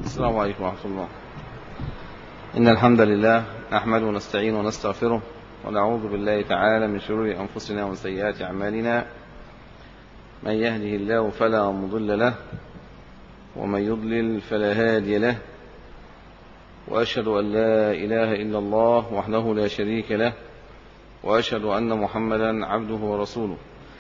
السلام عليكم ورحمة الله إن الحمد لله نحمده ونستعين ونستغفره ونعوذ بالله تعالى من شرور أنفسنا ومن سيئات أعمالنا من يهده الله فلا مضل له ومن يضلل فلا هادي له وأشهد أن لا إله إلا الله وحده لا شريك له وأشهد أن محمدا عبده ورسوله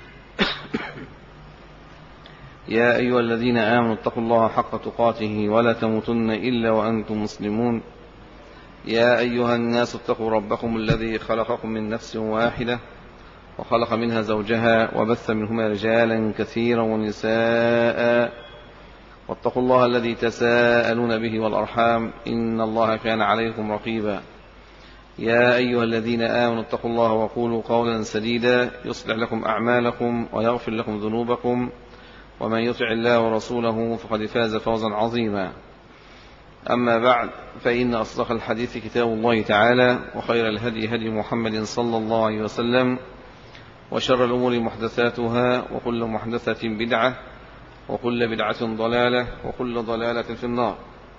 يا أيها الذين آمنوا اتقوا الله حق تقاته ولا تموتن إلا وأنتم مسلمون يا أيها الناس اتقوا ربكم الذي خلقكم من نفس واحدة وخلق منها زوجها وبث منهما رجالا كثيرا ونساء واتقوا الله الذي تساءلون به والأرحام إن الله كان عليكم رقيبا يا أيها الذين آمنوا اتقوا الله وقولوا قولا سديدا يصلح لكم أعمالكم ويغفر لكم ذنوبكم ومن يطع الله ورسوله فقد فاز فوزا عظيما أما بعد فإن أصدق الحديث كتاب الله تعالى وخير الهدي هدي محمد صلى الله عليه وسلم وشر الأمور محدثاتها وكل محدثة بدعة وكل بدعة ضلالة وكل ضلالة في النار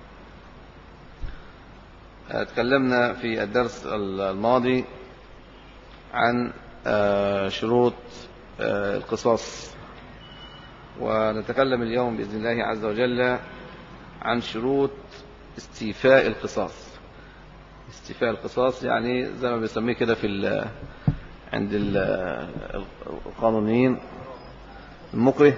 تكلمنا في الدرس الماضي عن شروط القصاص ونتكلم اليوم بإذن الله عز وجل عن شروط استيفاء القصاص استيفاء القصاص يعني زي ما بيسميه كده في ال عند ال القانونيين المكره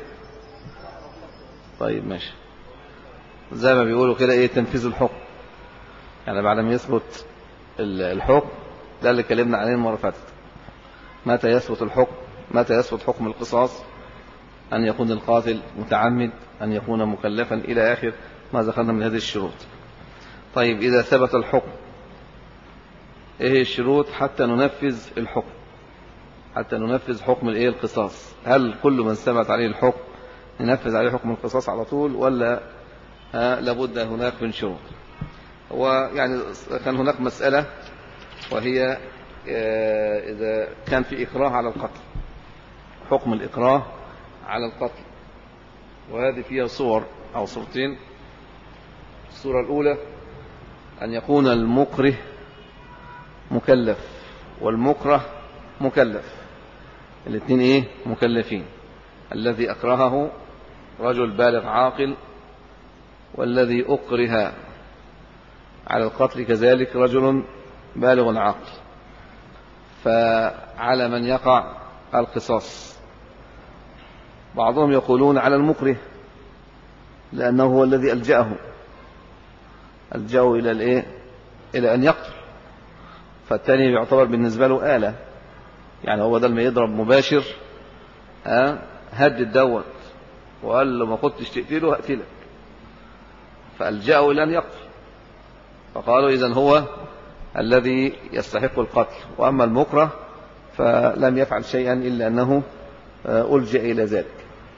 طيب ماشي زي ما بيقولوا كده ايه تنفيذ الحكم يعني بعد ما يثبت الحكم ده اللي اتكلمنا عليه المره اللي فاتت متى يثبت الحكم متى يثبت حكم القصاص أن يكون القاتل متعمد أن يكون مكلفا إلى آخر ما ذكرنا من هذه الشروط طيب إذا ثبت الحكم إيه الشروط حتى ننفذ الحكم حتى ننفذ حكم الإيه القصاص هل كل من ثبت عليه الحكم ننفذ عليه حكم القصاص على طول ولا ها لابد هناك من شروط هو يعني كان هناك مسألة وهي إذا كان في إكراه على القتل حكم الإكراه على القتل وهذه فيها صور أو صورتين الصورة الأولى أن يكون المكره مكلف والمكره مكلف الاثنين إيه مكلفين الذي أكرهه رجل بالغ عاقل والذي أكره على القتل كذلك رجل بالغ عاقل فعلى من يقع القصاص بعضهم يقولون على المكره لأنه هو الذي ألجأه ألجأه إلى الإيه إلى أن يقتل فالتاني يعتبر بالنسبة له آلة يعني هو بدل ما يضرب مباشر ها هدد دوت وقال له ما كنتش تقتله هقتلك فألجأه إلى أن يقتل فقالوا إذا هو الذي يستحق القتل وأما المكره فلم يفعل شيئا إلا أنه ألجأ إلى ذلك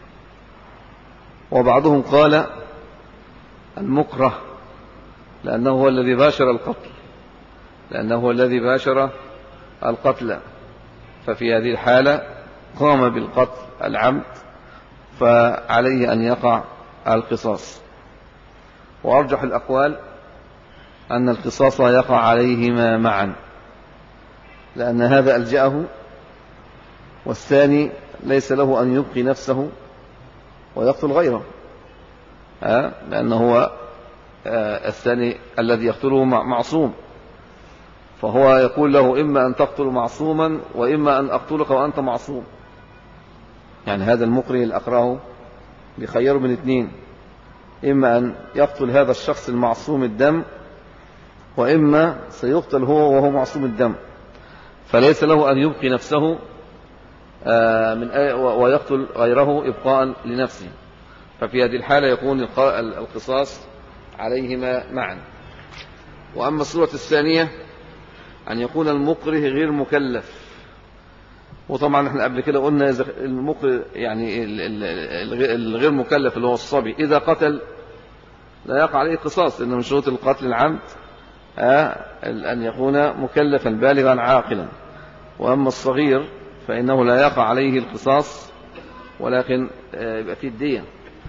وبعضهم قال المكره لأنه هو الذي باشر القتل لأنه هو الذي باشر القتل ففي هذه الحالة قام بالقتل العمد فعليه أن يقع القصاص وأرجح الأقوال أن القصاص يقع عليهما معا لأن هذا ألجأه والثاني ليس له أن يبقي نفسه ويقتل غيره ها لأنه هو الثاني الذي يقتله معصوم فهو يقول له إما أن تقتل معصوما وإما أن أقتلك وأنت معصوم يعني هذا المكره الأقراه بخير من اثنين إما أن يقتل هذا الشخص المعصوم الدم وإما سيقتل هو وهو معصوم الدم فليس له أن يبقي نفسه من ويقتل غيره إبقاء لنفسه ففي هذه الحالة يكون القصاص عليهما معا وأما الصورة الثانية أن يكون المكره غير مكلف وطبعا احنا قبل كده قلنا المكره يعني الغير مكلف اللي هو الصبي إذا قتل لا يقع عليه قصاص لأن من شروط القتل العمد أن يكون مكلفا بالغا عاقلا وأما الصغير فإنه لا يقع عليه القصاص ولكن يبقى فيه الدية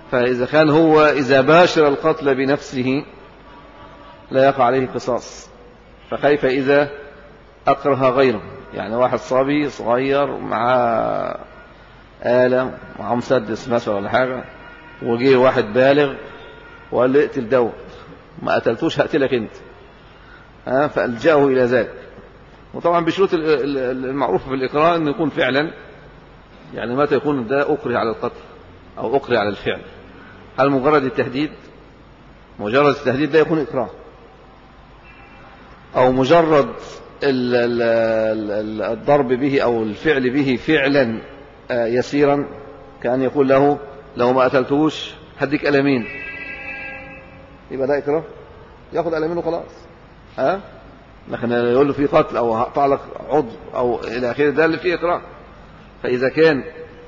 فإذا كان هو إذا باشر القتل بنفسه لا يقع عليه قصاص فكيف إذا أكره غيره يعني واحد صبي صغير مع آلة مع مسدس مثلا ولا حاجة وجي واحد بالغ وقال له اقتل دوت ما قتلتوش هقتلك انت ها فألجأه إلى ذلك وطبعا بشروط المعروفة في الإقرار أن يكون فعلا يعني متى يكون ده أكره على القتل أو أكره على الفعل هل مجرد التهديد مجرد التهديد ده يكون إكراه أو مجرد الضرب به أو الفعل به فعلا آه، يسيرا كأن يقول له لو ما قتلتوش هديك ألمين يبقى ده إكراه ياخد ألمين وخلاص ها لكن يقول له في قتل أو هقطع لك عضو أو إلى آخره ده اللي فيه إكراه فإذا كان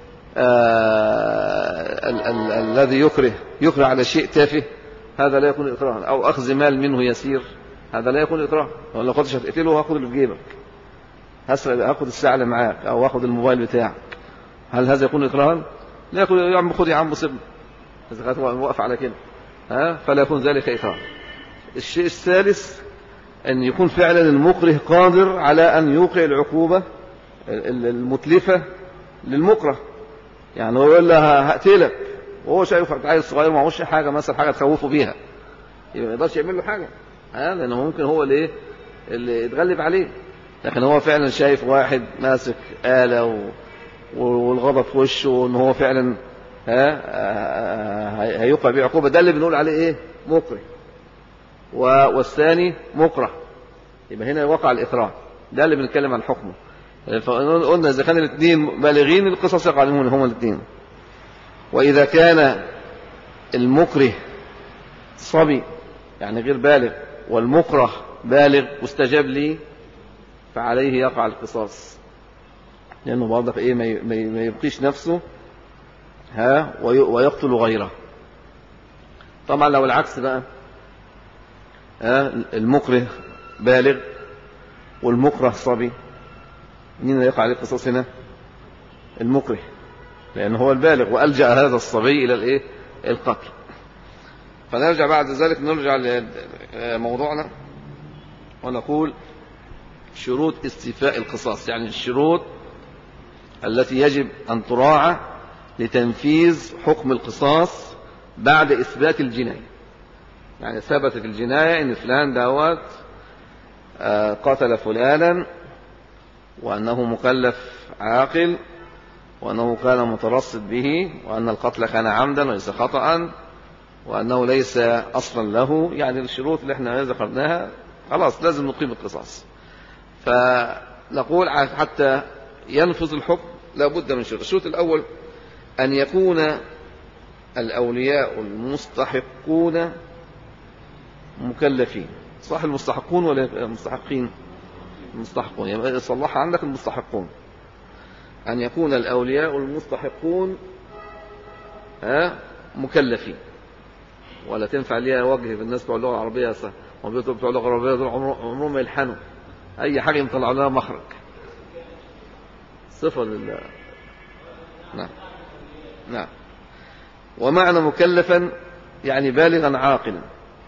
آه الذي يكره يكره على شيء تافه هذا لا يكون إكراها أو أخذ مال منه يسير هذا لا يكون إكراه لو قلتش هتقتله هاخد اللي في جيبك هسرق هاخد الساعة اللي معاك أو هاخد الموبايل بتاعك هل هذا يكون إكراها؟ لا يكون يا عم خد يا عم سيبني إذا كانت واقف على كده ها فلا يكون ذلك إكراه الشيء الثالث أن يكون فعلا المكره قادر على أن يوقع العقوبة المتلفة للمكره يعني هو يقول لها هقتلك وهو شايف عيل صغير معهوش حاجة مثلا حاجة تخوفه بيها يبقى ما يقدرش يعمل له حاجة ها لأنه ممكن هو اللي اللي يتغلب عليه لكن هو فعلا شايف واحد ماسك آلة و... والغضب في وشه وان هو فعلا ها هيوقع بيه عقوبة ده اللي بنقول عليه ايه مكره والثاني مكره يبقى هنا وقع الإكراه ده اللي بنتكلم عن حكمه فقلنا إذا كان الاثنين بالغين القصص يقع عليهم هما الاثنين وإذا كان المكره صبي يعني غير بالغ والمكره بالغ واستجاب لي فعليه يقع القصاص لأنه برضك إيه ما يبقيش نفسه ها ويقتل غيره طبعا لو العكس بقى ها المكره بالغ والمكره صبي مين اللي يقع عليه القصاص هنا المكره لأنه هو البالغ وألجأ هذا الصبي إلى الإيه القتل فنرجع بعد ذلك نرجع لموضوعنا ونقول شروط استيفاء القصاص يعني الشروط التي يجب أن تراعى لتنفيذ حكم القصاص بعد إثبات الجناية يعني ثبتت الجناية إن فلان دوت آه، قتل فلانا وأنه مكلف عاقل وأنه كان مترصد به وأن القتل كان عمدا وليس خطأ وأنه ليس أصلا له يعني الشروط اللي احنا ذكرناها خلاص لازم نقيم القصاص فنقول حتى ينفذ الحكم لابد من شروط الشروط الأول أن يكون الأولياء المستحقون مكلفين صح المستحقون ولا المستحقين المستحقون يعني صلحها عندك المستحقون أن يكون الأولياء المستحقون ها مكلفين ولا تنفع ليها وجه في الناس بتوع اللغة العربية بتوع اللغة العربية دول عمرهم ما يلحنوا أي حاجة يطلعوا لها مخرج صفة لله نعم نعم ومعنى مكلفا يعني بالغا عاقلا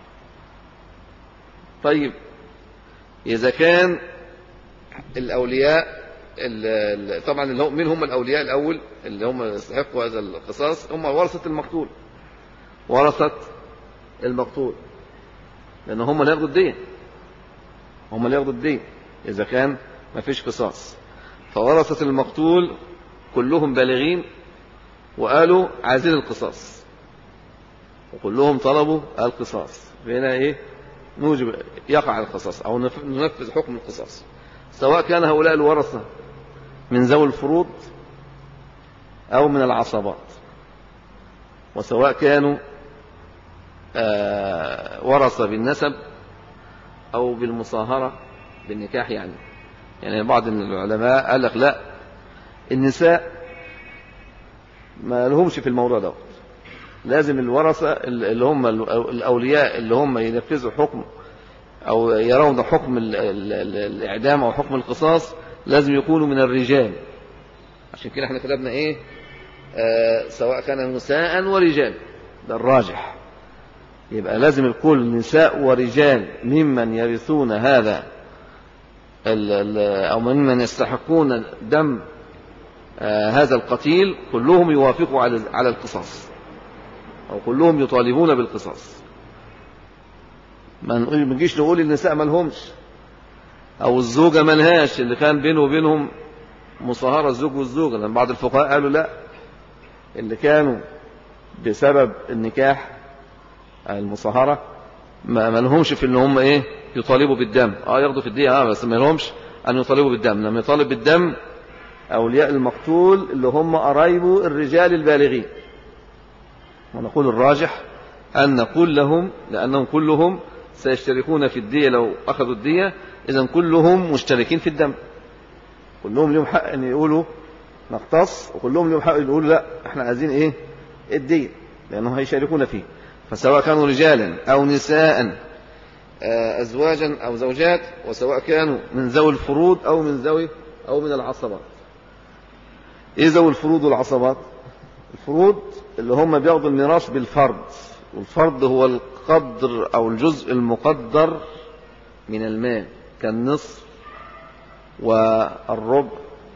طيب إذا كان الأولياء طبعا اللي هم من هم الأولياء الأول اللي هم يستحقوا هذا القصاص هم ورثة المقتول ورثة المقتول لأن هم اللي ياخدوا الدين هم اللي ياخدوا الدين إذا كان ما فيش قصاص فورثة المقتول كلهم بالغين وقالوا عايزين القصاص وكلهم طلبوا القصاص فهنا ايه نوجب يقع القصاص او ننفذ حكم القصاص سواء كان هؤلاء الورثة من ذوي الفروض أو من العصبات وسواء كانوا آه، ورثة بالنسب أو بالمصاهرة بالنكاح يعني يعني بعض العلماء قال لك لا النساء ما لهمش في الموضوع ده لازم الورثة اللي هم الأولياء اللي هم ينفذوا حكم أو يرون حكم الإعدام أو حكم القصاص لازم يكونوا من الرجال عشان كده احنا كتبنا إيه آه سواء كان نساء ورجال ده الراجح يبقى لازم الكل نساء ورجال ممن يرثون هذا أو ممن يستحقون دم آه هذا القتيل كلهم يوافقوا على على القصاص أو كلهم يطالبون بالقصاص ما نجيش نقول النساء ما لهمش أو الزوجة ملهاش اللي كان بينه وبينهم مصاهرة الزوج والزوجة لأن بعض الفقهاء قالوا لا اللي كانوا بسبب النكاح المصاهرة ما, ما لهمش في ان هم ايه يطالبوا بالدم اه ياخدوا في الدية اه بس ما لهمش ان يطالبوا بالدم لما يطالب بالدم اولياء المقتول اللي هم قرايبه الرجال البالغين ونقول الراجح ان كلهم لانهم كلهم سيشتركون في الدية لو اخذوا الدية اذا كلهم مشتركين في الدم كلهم لهم حق ان يقولوا نقتص وكلهم لهم حق يقولوا لا احنا عايزين ايه الدية لانهم هيشاركون فيه فسواء كانوا رجالا أو نساء أزواجا أو زوجات وسواء كانوا من ذوي الفروض أو من ذوي أو من العصبات إيه ذوي الفروض والعصبات الفروض اللي هم بياخدوا الميراث بالفرض والفرض هو القدر أو الجزء المقدر من المال كالنصف والربع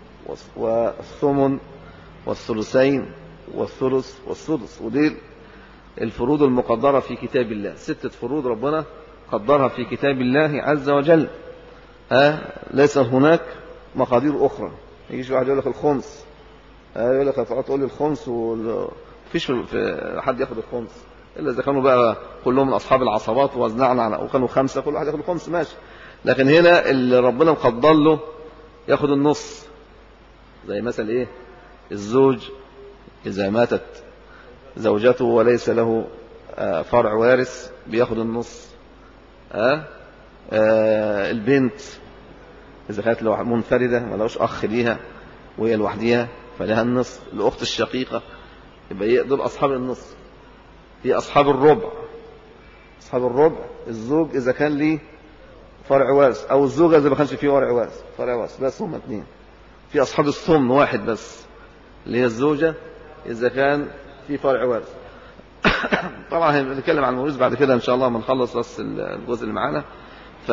والثمن والثلثين والثلث والسدس ودي الفروض المقدرة في كتاب الله ستة فروض ربنا قدرها في كتاب الله عز وجل ها ليس هناك مقادير أخرى يجيش واحد يقول لك الخمس ها يقول لك تقول لي الخمس وفيش في حد ياخد الخمس إلا إذا كانوا بقى كلهم من أصحاب العصبات وزنعنا وكانوا خمسة كل واحد ياخد الخمس ماشي لكن هنا اللي ربنا مقدر له ياخد النص زي مثل إيه الزوج إذا ماتت زوجته وليس له فرع وارث بياخد النص أه؟ أه البنت إذا كانت لو منفردة ما لهوش أخ ليها وهي لوحديها فلها النصف الأخت الشقيقة يبقى دول أصحاب النصف في أصحاب الربع أصحاب الربع الزوج إذا كان ليه فرع وارث أو الزوجة إذا ما كانش فيه فرع وارث فرع وارث بس هم اثنين في أصحاب الثمن واحد بس اللي هي الزوجة إذا كان في فرع وارث طبعا هنتكلم عن الموريث بعد كده ان شاء الله ما نخلص بس الجزء اللي معانا ف...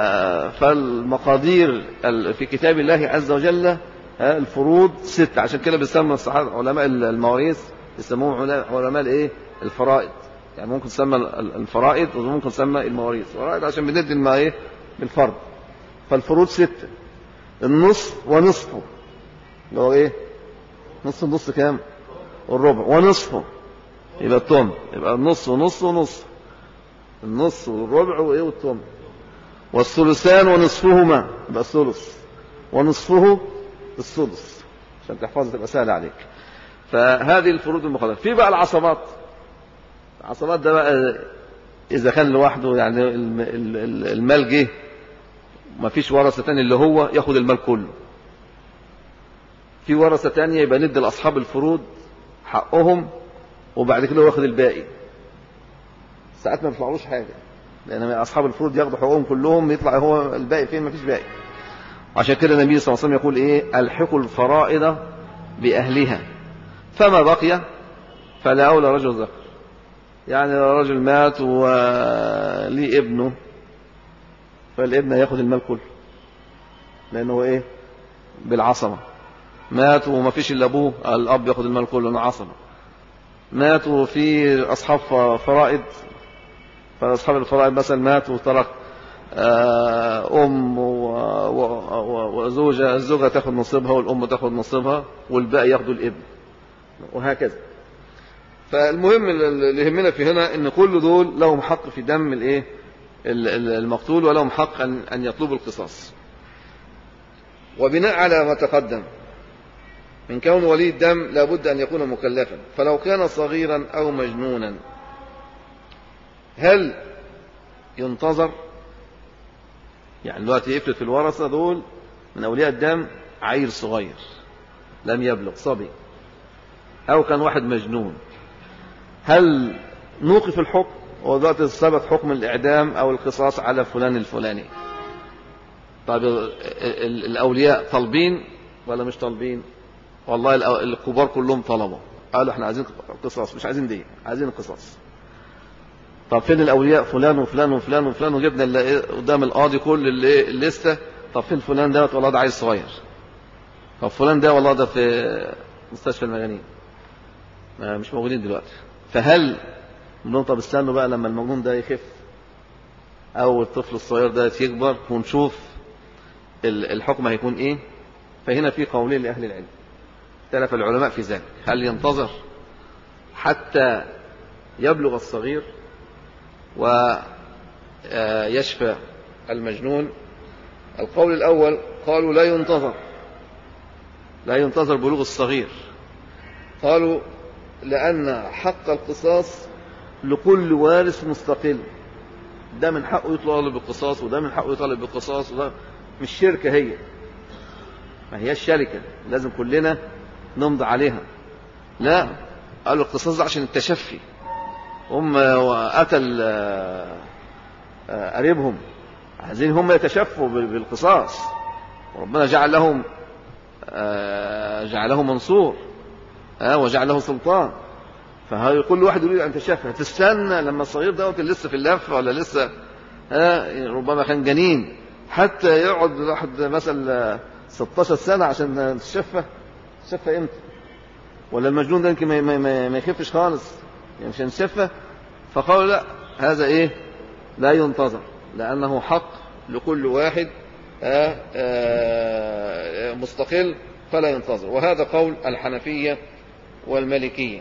فالمقادير في كتاب الله عز وجل الفروض ست عشان كده بيسمى الصحابه علماء المواريث يسموهم علماء الايه الفرائض يعني ممكن تسمى الفرائض وممكن تسمى المواريث فرائض عشان بندي ما ايه بالفرض فالفروض ستة النصف ونصفه اللي هو ايه نص النص كام والربع ونصفه يبقى التم يبقى النص ونص ونص النص والربع وايه والتم والثلثان ونصفهما يبقى الثلث ونصفه السدس عشان تحفظها تبقى سهله عليك فهذه الفروض المقدرة في بقى العصبات العصبات ده بقى إذا كان لوحده يعني المال جه ما فيش ورثة تاني اللي هو ياخد المال كله في ورثة تانية يبقى ندي لأصحاب الفروض حقهم وبعد كده هو ياخد الباقي ساعات ما بيطلعلوش حاجة لأن أصحاب الفروض ياخدوا حقوقهم كلهم يطلع هو الباقي فين ما فيش باقي عشان كده النبي صلى الله عليه وسلم يقول إيه الحقوا الفرائض بأهلها فما بقي فلا أولى رجل ذكر يعني لو رجل مات وليه ابنه فالابن ياخد المال كله لأنه إيه بالعصمة مات وما فيش إلا أبوه الأب ياخد المال كله أنا عصمة مات وفي أصحاب فرائض فأصحاب الفرائض مثلا مات وترك أم وزوجة الزوجة تاخد نصيبها والأم تاخد نصيبها والباقي ياخدوا الابن وهكذا فالمهم اللي يهمنا في هنا ان كل دول لهم حق في دم الايه المقتول ولهم حق ان يطلبوا القصاص وبناء على ما تقدم من كون ولي الدم لابد ان يكون مكلفا فلو كان صغيرا او مجنونا هل ينتظر يعني دلوقتي يفرض في الورثة دول من أولياء الدم عيل صغير لم يبلغ صبي أو كان واحد مجنون هل نوقف الحكم ودلوقتي ثبت حكم الإعدام أو القصاص على فلان الفلاني طيب الأولياء طالبين ولا مش طالبين والله الكبار كلهم طلبوا قالوا احنا عايزين قصاص مش عايزين دي عايزين القصاص طب فين الاولياء فلان وفلان وفلان وفلان وجبنا اللي قدام القاضي كل اللي الليسته طب فين فلان ده والله ده عيل صغير طب فلان ده والله ده في مستشفى المجانين مش موجودين دلوقتي فهل نقول طب استنوا بقى لما المجنون ده يخف او الطفل الصغير ده يكبر ونشوف الحكم هيكون ايه فهنا في قولين لاهل العلم اختلف العلماء في ذلك هل ينتظر حتى يبلغ الصغير ويشفى المجنون القول الأول قالوا لا ينتظر لا ينتظر بلوغ الصغير قالوا لأن حق القصاص لكل وارث مستقل ده من حقه يطالب بالقصاص وده من حقه يطالب بالقصاص وده مش شركة هي ما هي الشركة لازم كلنا نمضي عليها لا قالوا القصاص ده عشان التشفي هم قتل قريبهم عايزين هم يتشفوا بالقصاص وربنا جعل لهم جعله منصور وجعله سلطان فهي كل واحد يريد ان يتشفى هتستنى لما الصغير دوت لسه في اللف ولا لسه ربما كان جنين حتى يقعد واحد مثلا 16 سنه عشان تشفى تشفى امتى ولا المجنون ده يمكن ما, ما, ما يخفش خالص يعني مش هنشفى فقالوا لا هذا ايه لا ينتظر لانه حق لكل واحد آآ آآ مستقل فلا ينتظر وهذا قول الحنفية والمالكية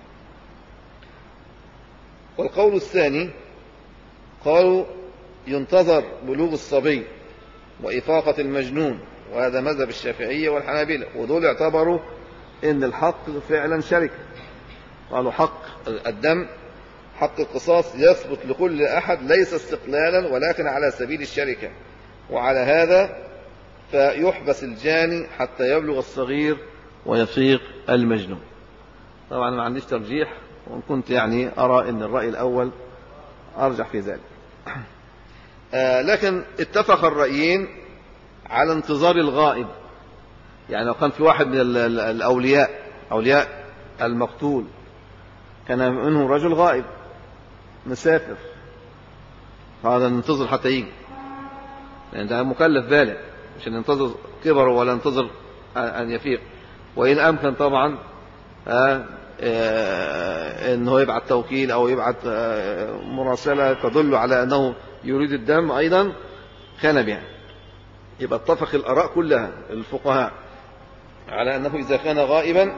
والقول الثاني قالوا ينتظر بلوغ الصبي وإفاقة المجنون وهذا مذهب الشافعية والحنابلة ودول اعتبروا ان الحق فعلا شركة قالوا حق الدم حق القصاص يثبت لكل أحد ليس استقلالا ولكن على سبيل الشركة وعلى هذا فيحبس الجاني حتى يبلغ الصغير ويفيق المجنون طبعا ما عنديش ترجيح وإن كنت يعني أرى أن الرأي الأول أرجح في ذلك آه لكن اتفق الرأيين على انتظار الغائب يعني لو كان في واحد من الأولياء أولياء المقتول كان منه رجل غائب مسافر هذا ننتظر حتى يجي لأن ده مكلف بالغ مش ننتظر كبره ولا ننتظر أن يفيق وإن أمكن طبعا آه آه أنه يبعث توكيل أو يبعث آه مراسلة تدل على أنه يريد الدم أيضا كان بها يبقى اتفق الآراء كلها الفقهاء على أنه إذا كان غائبا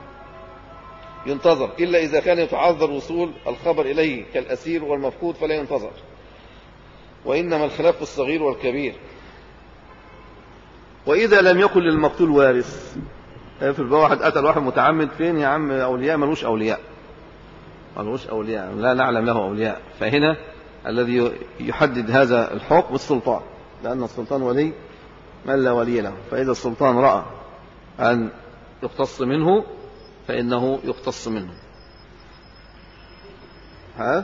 ينتظر إلا إذا كان يتعذر وصول الخبر إليه كالأسير والمفقود فلا ينتظر وإنما الخلاف في الصغير والكبير وإذا لم يكن للمقتول وارث افرض بقى واحد قتل واحد متعمد فين يا عم أولياء ملوش أولياء ملوش أولياء لا نعلم له أولياء فهنا الذي يحدد هذا الحكم السلطان لأن السلطان ولي من لا ولي له فإذا السلطان رأى أن يقتص منه فإنه يقتص منه ها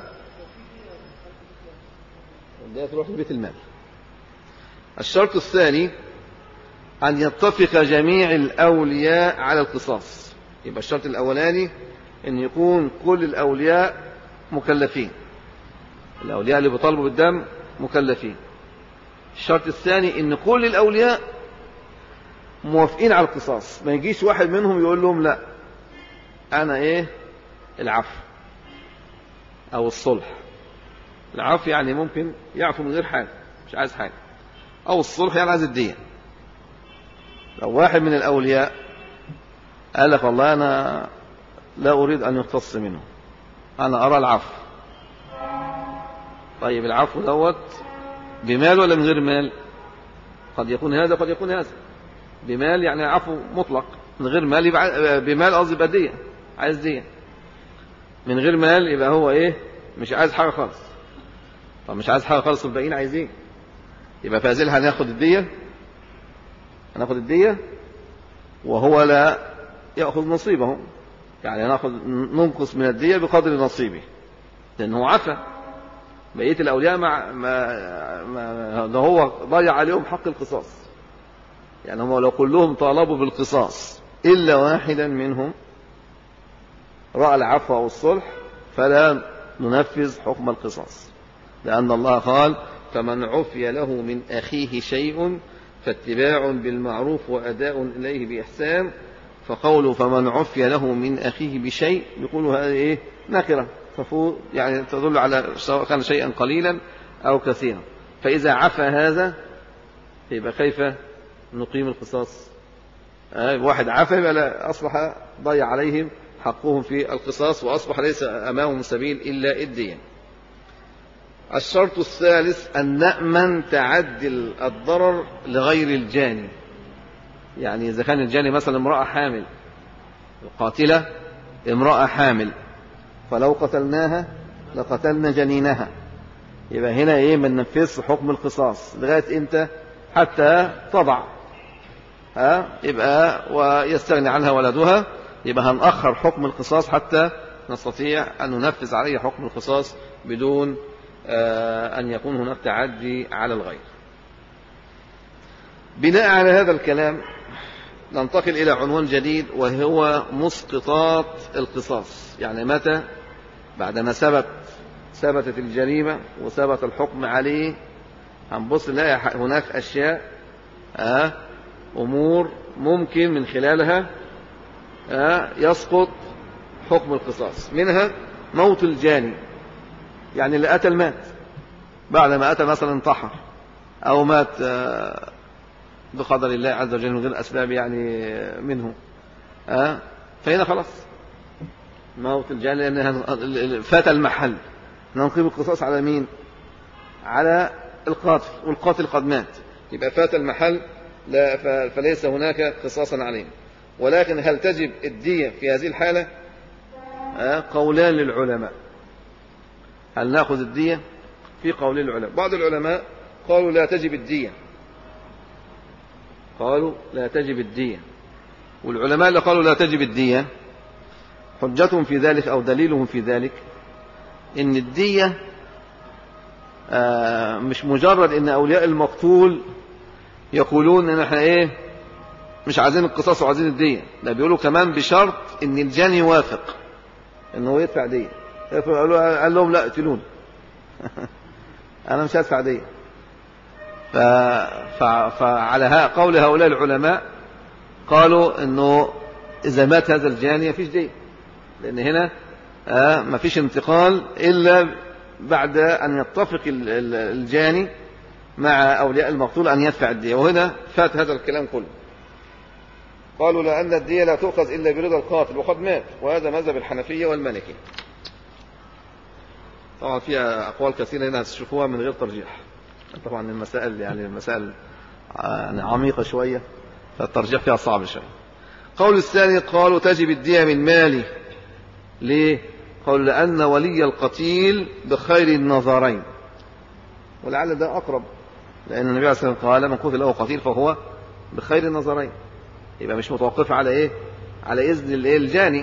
ده تروح لبيت المال الشرط الثاني أن يتفق جميع الأولياء على القصاص يبقى الشرط الأولاني أن يكون كل الأولياء مكلفين الأولياء اللي بيطالبوا بالدم مكلفين الشرط الثاني أن كل الأولياء موافقين على القصاص ما يجيش واحد منهم يقول لهم لا أنا إيه العفو أو الصلح العفو يعني ممكن يعفو من غير حاجة مش عايز حاجة أو الصلح يعني عايز الدين لو واحد من الأولياء قال لك والله أنا لا أريد أن يقتص منه أنا أرى العفو طيب العفو دوت بمال ولا من غير مال قد يكون هذا قد يكون هذا بمال يعني عفو مطلق من غير مال يبقى بمال قصدي يبقى دية عايز دية من غير مال يبقى هو ايه مش عايز حاجة خالص طب مش عايز حاجة خالص والباقيين عايزين يبقى في هذه هناخد الدية هناخد الدية وهو لا يأخذ نصيبه يعني ناخذ ننقص من الدية بقدر نصيبه لأنه عفى بقية الأولياء مع ما ما ده هو ضيع عليهم حق القصاص يعني هم لو كلهم طالبوا بالقصاص إلا واحدا منهم رأى العفو أو الصلح فلا ننفذ حكم القصاص لأن الله قال فمن عفي له من أخيه شيء فاتباع بالمعروف وأداء إليه بإحسان فقوله فمن عفي له من أخيه بشيء يقول هذه إيه نكرة ففو يعني تدل على سواء كان شيئا قليلا أو كثيرا فإذا عفى هذا يبقى كيف نقيم القصاص آه واحد عفى يبقى أصبح ضيع عليهم حقهم في القصاص وأصبح ليس أمامهم سبيل إلا الدين الشرط الثالث أن نأمن تعدي الضرر لغير الجاني يعني إذا كان الجاني مثلا امرأة حامل القاتلة امرأة حامل فلو قتلناها لقتلنا جنينها يبقى هنا ايه ما ننفذش حكم القصاص لغايه امتى حتى تضع ها يبقى ويستغني عنها ولدها يبقى هنأخر حكم القصاص حتى نستطيع أن ننفذ عليه حكم القصاص بدون أن يكون هناك تعدي على الغير بناء على هذا الكلام ننتقل إلى عنوان جديد وهو مسقطات القصاص يعني متى بعدما ثبت ثبتت الجريمة وثبت الحكم عليه هنبص نلاقي هناك أشياء آه أمور ممكن من خلالها آه يسقط حكم القصاص منها موت الجاني يعني اللي قتل مات بعد ما قتل مثلا انتحر أو مات آه بقدر الله عز وجل من غير أسباب يعني منه آه فهنا خلاص موت الجاني لأنها فات المحل ننقيم القصاص على مين على القاتل والقاتل قد مات يبقى فات المحل لا فليس هناك قصاصا عليه ولكن هل تجب الدية في هذه الحالة قولان للعلماء هل نأخذ الدية في قولين للعلماء بعض العلماء قالوا لا تجب الدية قالوا لا تجب الدية والعلماء اللي قالوا لا تجب الدية حجتهم في ذلك أو دليلهم في ذلك إن الدية آه مش مجرد إن أولياء المقتول يقولون إن إحنا إيه مش عايزين القصاص وعايزين الدية ده بيقولوا كمان بشرط إن الجاني يوافق إنه يدفع دية قال لهم لا اقتلوني أنا مش هدفع دية ف... ف... فعلى قول هؤلاء العلماء قالوا إنه إذا مات هذا الجاني مفيش دية لأن هنا آه ما فيش انتقال إلا بعد أن يتفق الجاني مع أولياء المقتول أن يدفع الدية وهنا فات هذا الكلام كله قالوا لأن الدية لا تؤخذ إلا برضا القاتل وقد مات وهذا مذهب الحنفية والمالكي طبعا فيها أقوال كثيرة هنا هتشوفوها من غير ترجيح طبعا المسائل يعني المسائل يعني عميقة شوية فالترجيح فيها صعب شوية قول الثاني قالوا تجب الدية من مالي ليه قالوا لأن ولي القتيل بخير النظرين ولعل ده أقرب لأن النبي عليه الصلاة والسلام قال من قتل له قتيل فهو بخير النظرين يبقى مش متوقف على إيه على إذن الإيه الجاني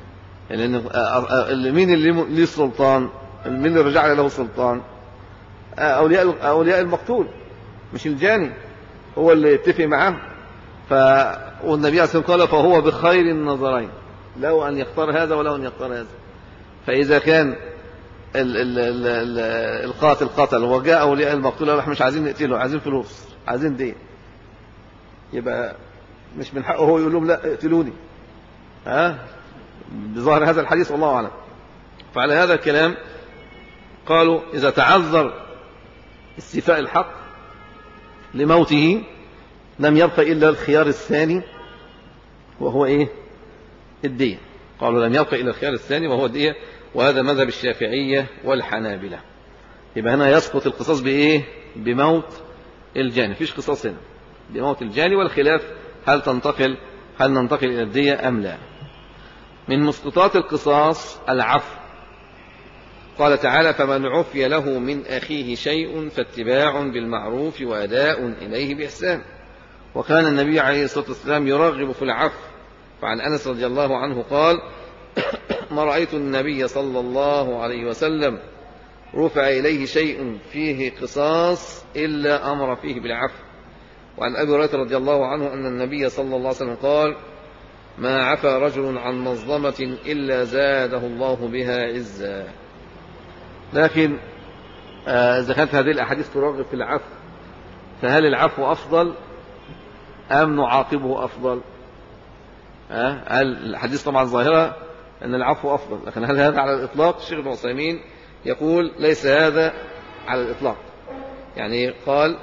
لأن مين اللي ليه السلطان مين اللي رجع له سلطان أولياء أولياء المقتول مش الجاني هو اللي يتفق معاه ف والنبي عليه الصلاة والسلام قال فهو بخير النظرين له أن يختار هذا وله أن يختار هذا فإذا كان ال ال ال ال القاتل قتل وجاء أولياء المقتول قالوا احنا مش عايزين نقتله عايزين فلوس عايزين دين يبقى مش من حقه هو يقول لهم لا اقتلوني ها بظاهر هذا الحديث والله أعلم فعلى هذا الكلام قالوا إذا تعذر استيفاء الحق لموته لم يبقى إلا الخيار الثاني وهو إيه الدية قالوا لم يبقى إلا الخيار الثاني وهو الدية وهذا مذهب الشافعية والحنابلة يبقى هنا يسقط القصاص بإيه بموت الجاني فيش قصاص هنا بموت الجاني والخلاف هل تنتقل هل ننتقل إلى الدية أم لا من مسقطات القصاص العفو قال تعالى فمن عفي له من أخيه شيء فاتباع بالمعروف وأداء إليه بإحسان وكان النبي عليه الصلاة والسلام يرغب في العفو فعن أنس رضي الله عنه قال ما رأيت النبي صلى الله عليه وسلم رفع إليه شيء فيه قصاص إلا أمر فيه بالعفو وعن أبي هريرة رضي الله عنه أن النبي صلى الله عليه وسلم قال ما عفى رجل عن مظلمة إلا زاده الله بها عزا لكن آه، إذا كانت هذه الأحاديث ترغب في العفو فهل العفو أفضل أم نعاقبه أفضل هل الحديث طبعا ظاهرة أن العفو أفضل لكن هل هذا على الإطلاق الشيخ ابن عثيمين يقول ليس هذا على الإطلاق يعني قال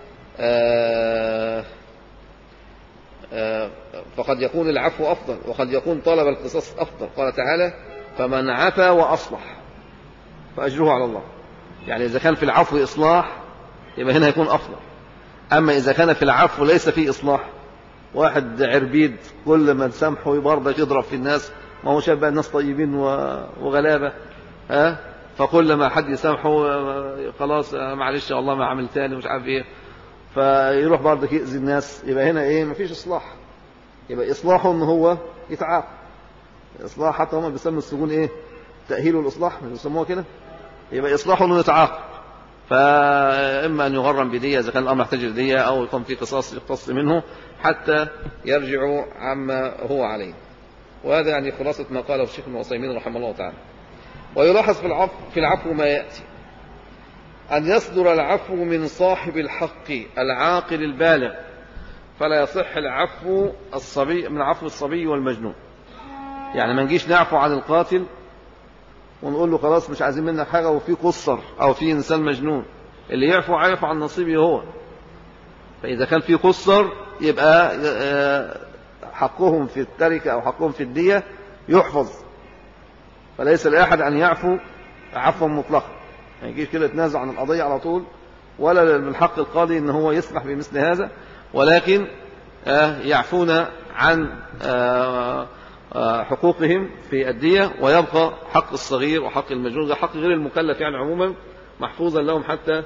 آه آه فقد يكون العفو أفضل وقد يكون طلب القصاص أفضل قال تعالى فمن عفا وأصلح فأجره على الله يعني إذا كان في العفو إصلاح يبقى هنا يكون أفضل أما إذا كان في العفو ليس فيه إصلاح واحد عربيد كل ما تسامحه برضه يضرب في الناس ما هو شاب الناس طيبين وغلابة ها فكل ما حد يسامحه خلاص معلش والله ما عمل تاني مش عارف ايه فيروح برضه يأذي الناس يبقى هنا ايه مفيش اصلاح يبقى اصلاحه ان هو يتعاقب اصلاح حتى هم بيسموا السجون ايه تأهيل الاصلاح مش بيسموها كده يبقى اصلاحه انه يتعاقب فاما ان يغرم بديه اذا كان الامر يحتاج لديه او يقوم في قصاص يقتص منه حتى يرجع عما هو عليه وهذا يعني خلاصة ما قاله الشيخ ابن عثيمين رحمه الله تعالى ويلاحظ في العفو, في العفو ما يأتي أن يصدر العفو من صاحب الحق العاقل البالغ فلا يصح العفو الصبي من عفو الصبي والمجنون يعني ما نجيش نعفو عن القاتل ونقول له خلاص مش عايزين منك حاجة وفي قصر أو في إنسان مجنون اللي يعفو عيف عن نصيبه هو فإذا كان في قصر يبقى آه، حقهم في التركة أو حقهم في الدية يحفظ فليس لأحد أن يعفو عفوا مطلقا ما يجيش كده يتنازع عن القضية على طول ولا من حق القاضي أن هو يسمح بمثل هذا ولكن آه، يعفون عن آه، حقوقهم في الدية ويبقى حق الصغير وحق المجنون حق غير المكلف يعني عموما محفوظا لهم حتى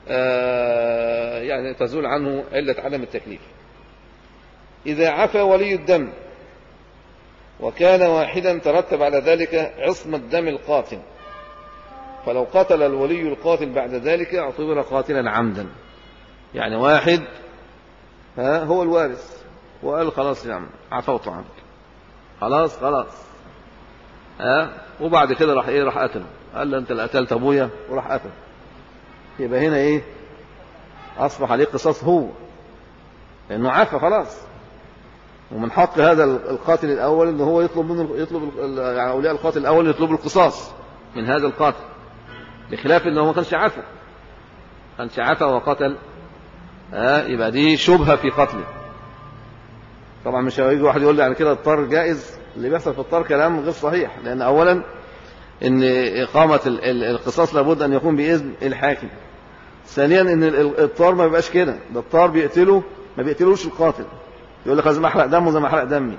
يعني تزول عنه علة عدم التكليف إذا عفى ولي الدم وكان واحدا ترتب على ذلك عصمة دم القاتل فلو قتل الولي القاتل بعد ذلك اعتبر قاتلا عمدا يعني واحد ها هو الوارث وقال خلاص يا عم عفوت عنك خلاص خلاص ها وبعد كده راح ايه راح قتله قال له انت اللي قتلت ابويا وراح قتل يبقى هنا ايه اصبح عليه قصاص هو لانه عفى خلاص ومن حق هذا القاتل الأول أنه هو يطلب منه يطلب يعني أولياء القاتل الأول يطلبوا القصاص من هذا القاتل بخلاف أنه ما كانش عفى كانش عفى وقتل آه يبقى دي شبهة في قتله طبعا مش هيجي واحد يقول لي يعني كده الطار جائز اللي بيحصل في الطار كلام غير صحيح لأن أولا ان إقامة القصاص لابد أن يكون بإذن الحاكم ثانيا ان الطار ما بيبقاش كده ده الطار بيقتله ما بيقتلوش القاتل يقول لك لازم احرق دمه زي ما احرق دمي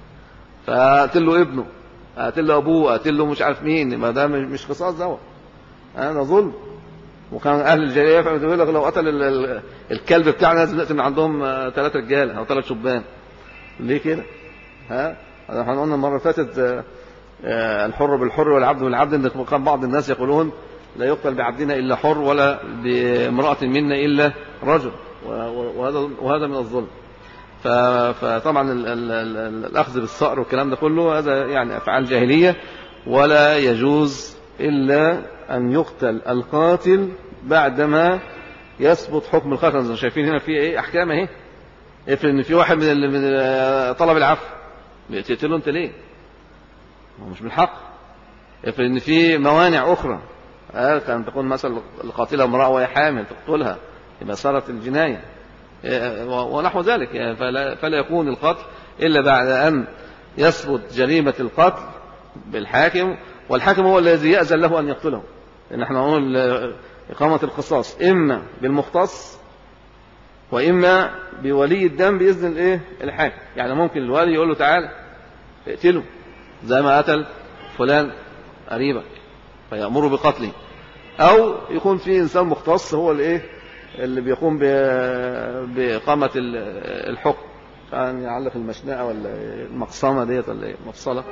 فقتل له ابنه قتل له ابوه قتل له مش عارف مين ما ده مش قصاص دوت هذا ظلم وكان اهل الجاهليه يقول لك لو قتل الكلب بتاعنا لازم نقتل من عندهم ثلاث رجاله او ثلاث شبان ليه كده ها احنا قلنا المره اللي فاتت آه، الحر بالحر والعبد بالعبد ان كان بعض الناس يقولون لا يقتل بعبدنا الا حر ولا بامراه منا الا رجل وهذا وهذا من الظلم فطبعا الأخذ بالصقر والكلام ده كله هذا يعني أفعال جاهلية ولا يجوز إلا أن يقتل القاتل بعدما يثبت حكم القتل زي شايفين هنا في ايه احكام اهي افرض ان في واحد من من طلب العفو بتقتله انت ليه؟ هو مش من حق افرض ان في موانع اخرى آه كان تكون مثلا القاتله امراه وهي حامل تقتلها يبقى صارت الجنايه ونحو ذلك يعني فلا, فلا يكون القتل إلا بعد أن يثبت جريمة القتل بالحاكم والحاكم هو الذي يأذن له أن يقتله لأن احنا نقول إقامة القصاص إما بالمختص وإما بولي الدم بإذن الإيه الحاكم يعني ممكن الوالي يقول له تعالى اقتله زي ما قتل فلان قريبك فيأمره بقتله أو يكون في إنسان مختص هو الإيه اللي بيقوم بإقامة الحكم كان يعلق المشنقة ولا المقصمة ديت ولا ايه مفصلة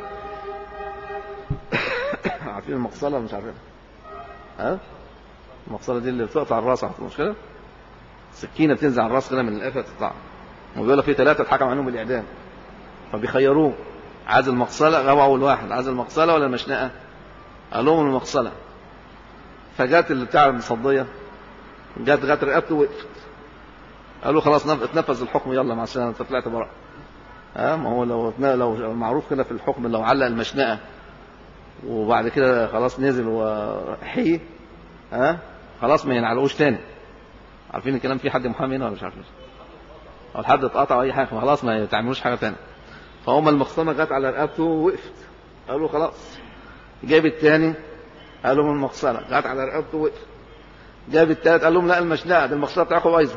عارفين المقصلة مش عارفين ها المقصلة دي اللي بتقطع الراس على مش كده سكينة بتنزع الراس كده من القفا تطلع وبيقول لك في ثلاثة اتحكم عنهم بالإعدام فبيخيروه عايز المقصلة غاب أول واحد عايز المقصلة ولا المشنقة قال لهم المقصلة فجات اللي بتاع المصدية جات جات رقبته وقفت قالوا خلاص اتنفذ الحكم يلا مع السلامة انت طلعت براء ها ما هو لو لو معروف كده في الحكم لو علق المشنقة وبعد كده خلاص نزل وحي ها خلاص ما ينعلقوش تاني عارفين الكلام في حد محامي هنا ولا مش عارفين او حد اتقطع اي حاجه خلاص ما تعملوش حاجه تانية فهم المخصمه جت على رقبته ووقفت قالوا خلاص جاب الثاني قال لهم المقصله جت على رقبته ووقفت جاب الثالث قال لهم لا المشنقه دي المقصله بتاعكم بايظه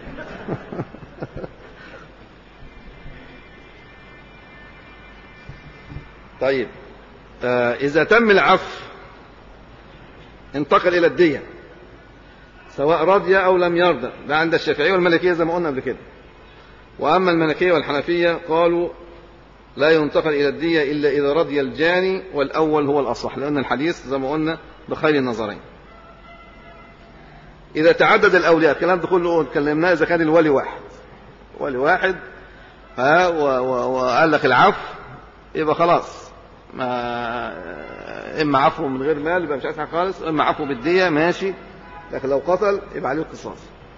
طيب آه إذا تم العفو انتقل إلى الدية سواء رضي أو لم يرضى ده عند الشافعية والملكية زي ما قلنا قبل كده وأما الملكية والحنفية قالوا لا ينتقل إلى الدية إلا إذا رضي الجاني والأول هو الأصح لأن الحديث زي ما قلنا بخير النظرين إذا تعدد الأولياء الكلام ده كله اتكلمناه إذا كان الولي واحد ولي واحد ها وقال لك العفو يبقى خلاص ما إما عفو من غير مال يبقى مش عايز حاجة خالص إما عفو بالدية ماشي لكن لو قتل يبقى عليه القصاص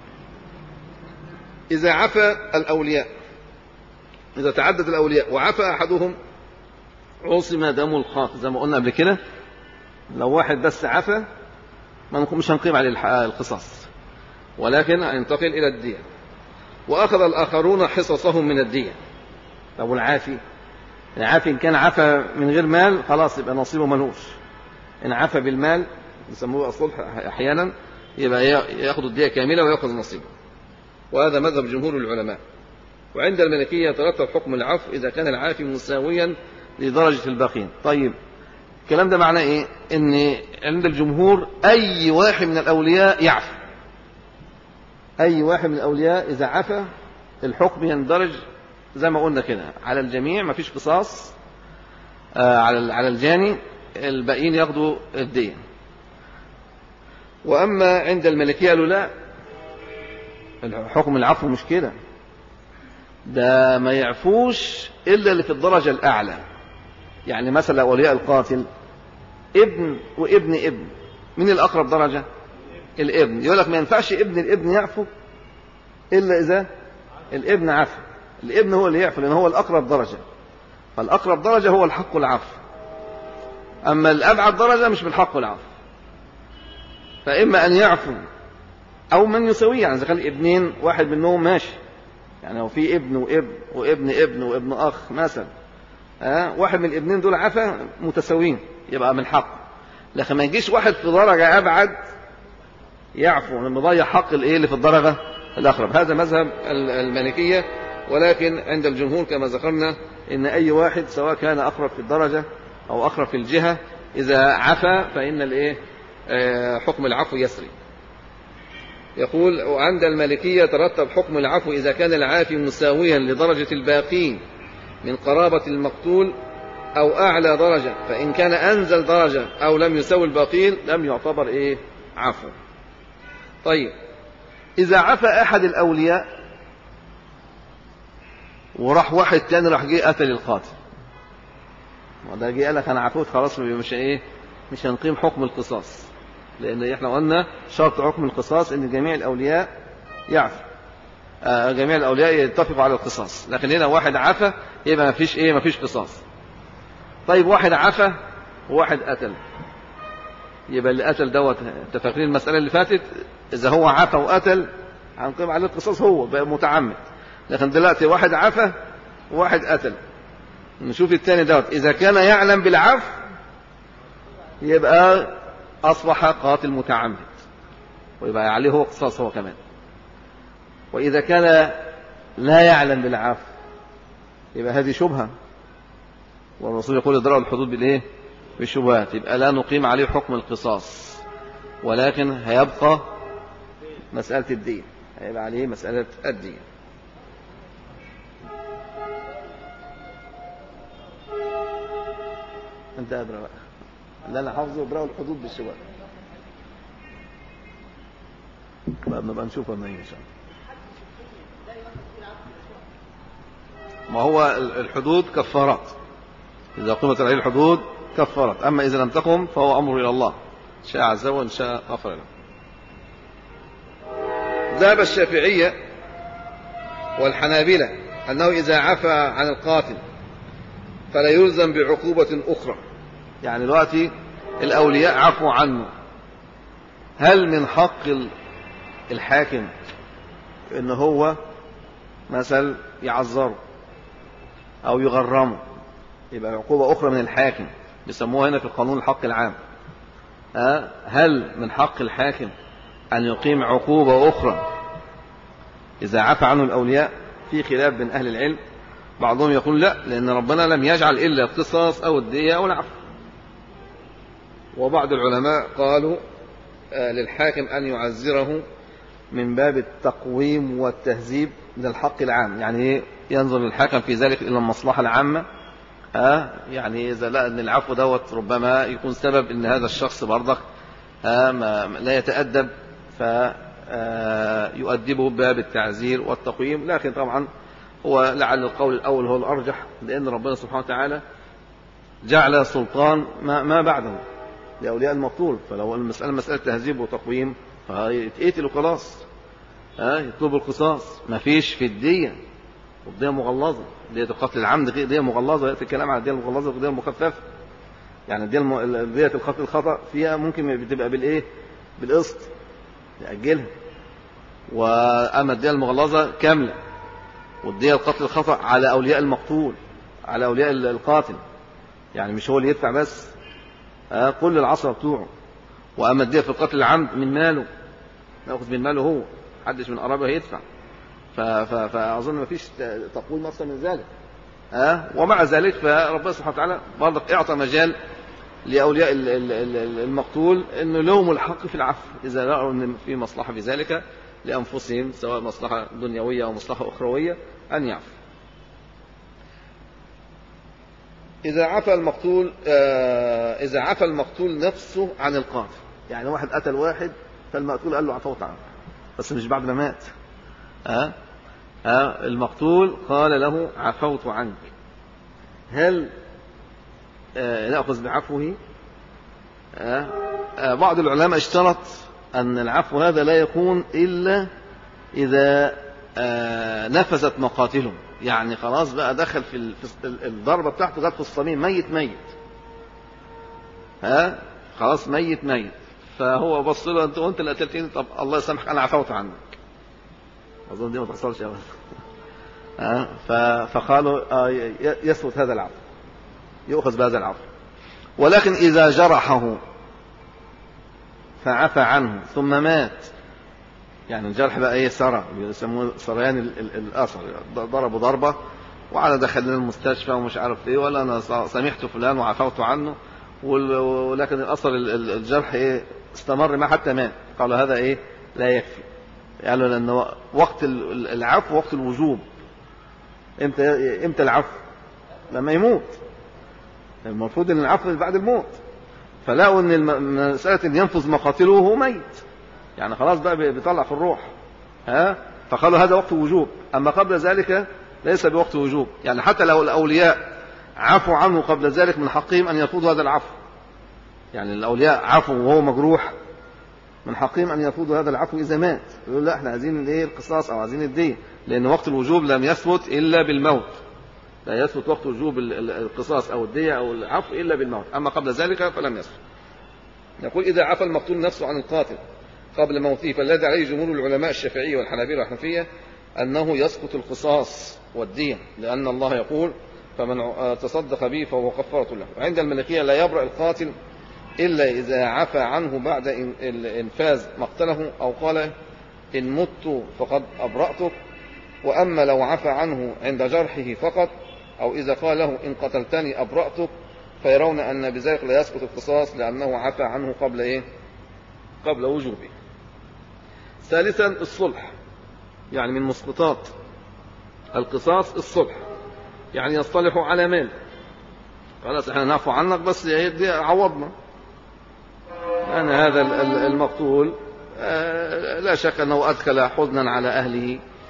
إذا عفى الأولياء إذا تعدد الأولياء وعفى أحدهم عصم دم الخاطئ زي ما قلنا قبل كده لو واحد بس عفى ما مش هنقيم عليه القصاص ولكن هينتقل إلى الدية وأخذ الآخرون حصصهم من الدية طب العافي العافي إن كان عفى من غير مال خلاص يبقى نصيبه ملوش إن عفى بالمال يسموه الصلح أحيانا يبقى يأخذ الدية كاملة ويأخذ نصيبه وهذا مذهب جمهور العلماء وعند الملكية يترتب حكم العفو إذا كان العافي مساويا لدرجة الباقين طيب الكلام ده معناه إيه إن عند الجمهور أي واحد من الأولياء يعفو أي واحد من الأولياء إذا عفى الحكم يندرج زي ما قلنا كده على الجميع ما فيش قصاص آه على على الجاني الباقيين ياخدوا الدين وأما عند الملكية قالوا لا حكم العفو مش كده ده ما يعفوش إلا اللي في الدرجة الأعلى يعني مثلا أولياء القاتل ابن وابن ابن مين الأقرب درجة الابن يقول لك ما ينفعش ابن الابن يعفو إلا إذا الابن عفو الابن هو اللي يعفو لأن هو الأقرب درجة فالأقرب درجة هو الحق العفو أما الأبعد درجة مش بالحق العفو فإما أن يعفو أو من يسويه يعني إذا كان ابنين واحد منهم ماشي يعني لو في ابن وابن وابن ابن وابن أخ مثلا ها واحد من الابنين دول عفا متساويين يبقى من حق لكن ما يجيش واحد في درجة أبعد يعفو لما يضيع حق الايه اللي في الدرجة الأقرب هذا مذهب المالكية ولكن عند الجمهور كما ذكرنا إن أي واحد سواء كان أقرب في الدرجة أو أقرب في الجهة إذا عفا فإن الإيه حكم العفو يسري يقول وعند المالكية ترتب حكم العفو إذا كان العافي مساويا لدرجة الباقين من قرابة المقتول أو أعلى درجة فإن كان أنزل درجة أو لم يساوي الباقين لم يعتبر إيه عفو طيب إذا عفى أحد الأولياء وراح واحد تاني راح جه قتل القاتل وده جه قال لك أنا عفوت خلاص مش إيه مش هنقيم حكم القصاص لأن إحنا قلنا شرط حكم القصاص إن جميع الأولياء يعفو آه جميع الأولياء يتفقوا على القصاص لكن هنا واحد عفى يبقى ما فيش إيه ما فيش قصاص طيب واحد عفى وواحد قتل يبقى اللي قتل دوت انت فاكرين المسألة اللي فاتت إذا هو عفى وقتل هنقيم عليه القصاص هو بقى متعمد لكن دلوقتي واحد عفى وواحد قتل نشوف الثاني دوت إذا كان يعلم بالعفو يبقى أصبح قاتل متعمد ويبقى عليه هو قصاص هو كمان وإذا كان لا يعلم بالعفو يبقى هذه شبهة والرسول يقول اضرأوا الحدود بالإيه؟ بالشبهات يبقى لا نقيم عليه حكم القصاص ولكن هيبقى مسألة الدين هيبقى عليه مسألة الدين انت أدرى بقى اللي أنا حافظه اضرأوا الحدود بالشبهات بقى بنبقى نشوفها من إن شاء الله ما هو الحدود كفارات إذا قمت عليه الحدود كفرت أما إذا لم تقم فهو أمر إلى الله شاء عز وجل شاء غفر له ذهب الشافعية والحنابلة أنه إذا عفى عن القاتل فلا يلزم بعقوبة أخرى يعني دلوقتي الأولياء عفوا عنه هل من حق الحاكم ان هو مثلا يعذره او يغرمه يبقى عقوبة اخرى من الحاكم بيسموها هنا في القانون الحق العام هل من حق الحاكم ان يقيم عقوبة اخرى اذا عفى عنه الاولياء في خلاف بين اهل العلم بعضهم يقول لا لان ربنا لم يجعل الا القصاص او الدية او العفو وبعض العلماء قالوا للحاكم أن يعزره من باب التقويم والتهذيب للحق العام يعني ينظر الحاكم في ذلك إلى المصلحة العامة آه يعني إذا لقى أن العفو دوت ربما يكون سبب أن هذا الشخص برضك آه ما لا يتأدب فيؤدبه باب التعزير والتقويم لكن طبعا هو لعل القول الأول هو الأرجح لأن ربنا سبحانه وتعالى جعل سلطان ما, ما بعده لأولياء المقتول فلو المسألة مسألة تهذيب وتقويم فيتقتل وخلاص ها يطلب القصاص ما فيش في الدية والدية مغلظة دية القتل العمد دية مغلظة يأتي الكلام على الدية المغلظة والدية المخففة يعني الدية الم... دية القتل الخطأ فيها ممكن بتبقى بالإيه بالقسط يأجلها وأما الدية المغلظة كاملة والدية القتل الخطأ على أولياء المقتول على أولياء القاتل يعني مش هو اللي يدفع بس آه كل العصر بتوعه وأما الدية في القتل العمد من ماله ناخذ من ماله هو محدش من قرابه هيدفع فأظن ما فيش تقويم أصلا من ذلك آه ومع ذلك فربنا سبحانه وتعالى برضك اعطى مجال لأولياء المقتول أنه لهم الحق في العفو إذا رأوا أن في مصلحة في ذلك لأنفسهم سواء مصلحة دنيوية أو مصلحة أخروية أن يعفو إذا عفى المقتول آه إذا عفى المقتول نفسه عن القاتل يعني واحد قتل واحد فالمقتول قال له عفوت عنه بس مش بعد ما مات أه؟ أه؟ المقتول قال له عفوت عنك هل آه نأخذ بعفوه أه؟ أه بعض العلماء اشترط أن العفو هذا لا يكون إلا إذا آه نفذت مقاتله يعني خلاص بقى دخل في الضربة بتاعته جت في الصميم ميت ميت ها خلاص ميت ميت فهو بص له انت وانت اللي قتلتني طب الله يسامحك انا عفوت عنك اظن دي ما تحصلش ابدا ها فقالوا آه يثبت هذا العفو يؤخذ بهذا العفو ولكن اذا جرحه فعفى عنه ثم مات يعني الجرح بقى ايه سرى بيسموه سريان الاثر ضربوا ضربه وعلى دخلنا المستشفى ومش عارف ايه ولا انا سامحت فلان وعفوت عنه ولكن الاثر الجرح ايه استمر ما حتى مات قالوا هذا ايه لا يكفي قالوا لان وقت العفو وقت الوجوب امتى امتى العفو لما يموت المفروض ان العفو بعد الموت فلقوا ان مساله ان ينفذ مقاتله وهو ميت يعني خلاص بقى بيطلع في الروح ها فقالوا هذا وقت وجوب اما قبل ذلك ليس بوقت وجوب يعني حتى لو الاولياء عفوا عنه قبل ذلك من حقهم ان يرفضوا هذا العفو يعني الاولياء عفوا وهو مجروح من حقهم ان يرفضوا هذا العفو اذا مات يقول لا احنا عايزين الايه القصاص او عايزين الدين لان وقت الوجوب لم يثبت الا بالموت لا يثبت وقت وجوب القصاص او الدية او العفو الا بالموت اما قبل ذلك فلم يثبت يقول اذا عفى المقتول نفسه عن القاتل قبل موته فالذي عليه جمهور العلماء الشافعية والحنابلة والحنفية أنه يسقط القصاص والدية لأن الله يقول فمن تصدق به فهو كفارة له عند الملكية لا يبرأ القاتل إلا إذا عفى عنه بعد إنفاذ مقتله أو قال إن مت فقد أبرأتك وأما لو عفى عنه عند جرحه فقط أو إذا قال له إن قتلتني أبرأتك فيرون أن بذلك لا يسقط القصاص لأنه عفى عنه قبل إيه؟ قبل وجوبه ثالثا الصلح يعني من مسقطات القصاص الصلح يعني يصطلحوا على مال خلاص احنا نعفو عنك بس دي عوضنا أنا هذا المقتول لا شك أنه أدخل حزنا على أهله